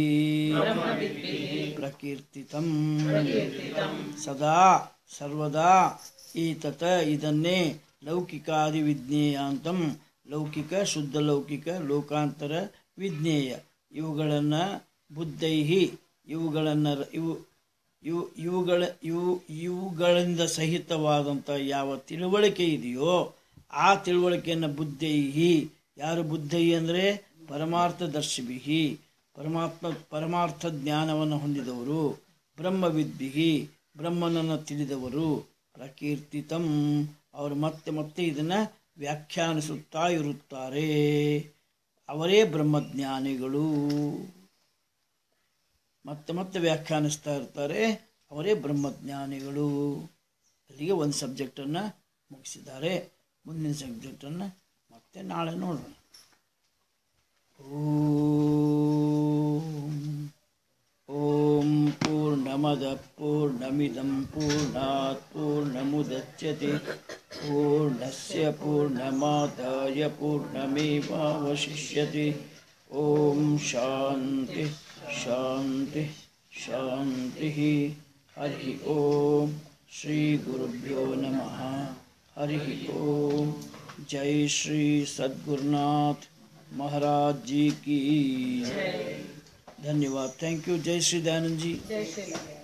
ಪ್ರಕೀರ್ತಿತಂ ಸದಾ ಸರ್ವದಾ ಏತತ್ ಇದನ್ನೇ ಲೌಕಿಕಾದಿ ವಿಜ್ಞೇಯಾಂತಂ ಲೌಕಿಕ ಶುದ್ಧ ಲೌಕಿಕ ಲೋಕಾಂತರ ವಿಜ್ಞೇಯ ಇವುಗಳನ್ನು ಬುದ್ಧೈಹಿ ಇವುಗಳನ್ನು ಇವು ಇವು ಇವುಗಳ ಇವು ಇವುಗಳಿಂದ ಸಹಿತವಾದಂಥ ಯಾವ ತಿಳುವಳಿಕೆ ಇದೆಯೋ ಆ ತಿಳುವಳಿಕೆಯನ್ನು ಬುದ್ಧೈಹಿ ಯಾರು ಬುದ್ಧೈ ಅಂದರೆ ಪರಮಾರ್ಥದರ್ಶಿಭಿಹಿ ಪರಮಾತ್ಮ ಪರಮಾರ್ಥ ಜ್ಞಾನವನ್ನು ಹೊಂದಿದವರು ಬ್ರಹ್ಮವಿದ್ಭಿಹಿ ಬ್ರಹ್ಮನನ್ನು ತಿಳಿದವರು ಪ್ರಕೀರ್ತಿತಂ ಅವರು ಮತ್ತೆ ಮತ್ತೆ ಇದನ್ನು ವ್ಯಾಖ್ಯಾನಿಸುತ್ತಾ ಇರುತ್ತಾರೆ ಅವರೇ ಬ್ರಹ್ಮಜ್ಞಾನಿಗಳು ಮತ್ತೆ ಮತ್ತೆ ವ್ಯಾಖ್ಯಾನಿಸ್ತಾ ಇರ್ತಾರೆ ಅವರೇ ಬ್ರಹ್ಮಜ್ಞಾನಿಗಳು ಅಲ್ಲಿಗೆ ಒಂದು ಸಬ್ಜೆಕ್ಟನ್ನು ಮುಗಿಸಿದ್ದಾರೆ ಮುಂದಿನ ಸಬ್ಜೆಕ್ಟನ್ನು ಮತ್ತೆ ನಾಳೆ ನೋಡೋಣ ಓಂ ಓಂ ಪೂರ್ಣಮದ ಪೂರ್ಣಮಿದಂ ಪೂರ್ಣಾತ್ ಪೂರ್ಣಮುದಚ್ಯತೆ ಪೂರ್ಣಸ್ಯ ಪೂರ್ಣಮಾದಾಯ ಪೂರ್ಣಮೇವಾವಶಿಷ್ಯತೆ ಓಂ ಶಾಂತಿ ಶಾಂತಿ ಶಾಂತಿ ಹರಿ ಓಂ ಶ್ರೀ ಗುರುಭ್ಯೋ ನಮಃ ಹರಿ ಓಂ ಜೈ ಶ್ರೀ ಸದ್ಗುರುನಾಥ್ महाराज जी की धन्यवाद थैंक यू जय श्री दयानंद जी ಜೈ ಶ್ರೀರಾಮ್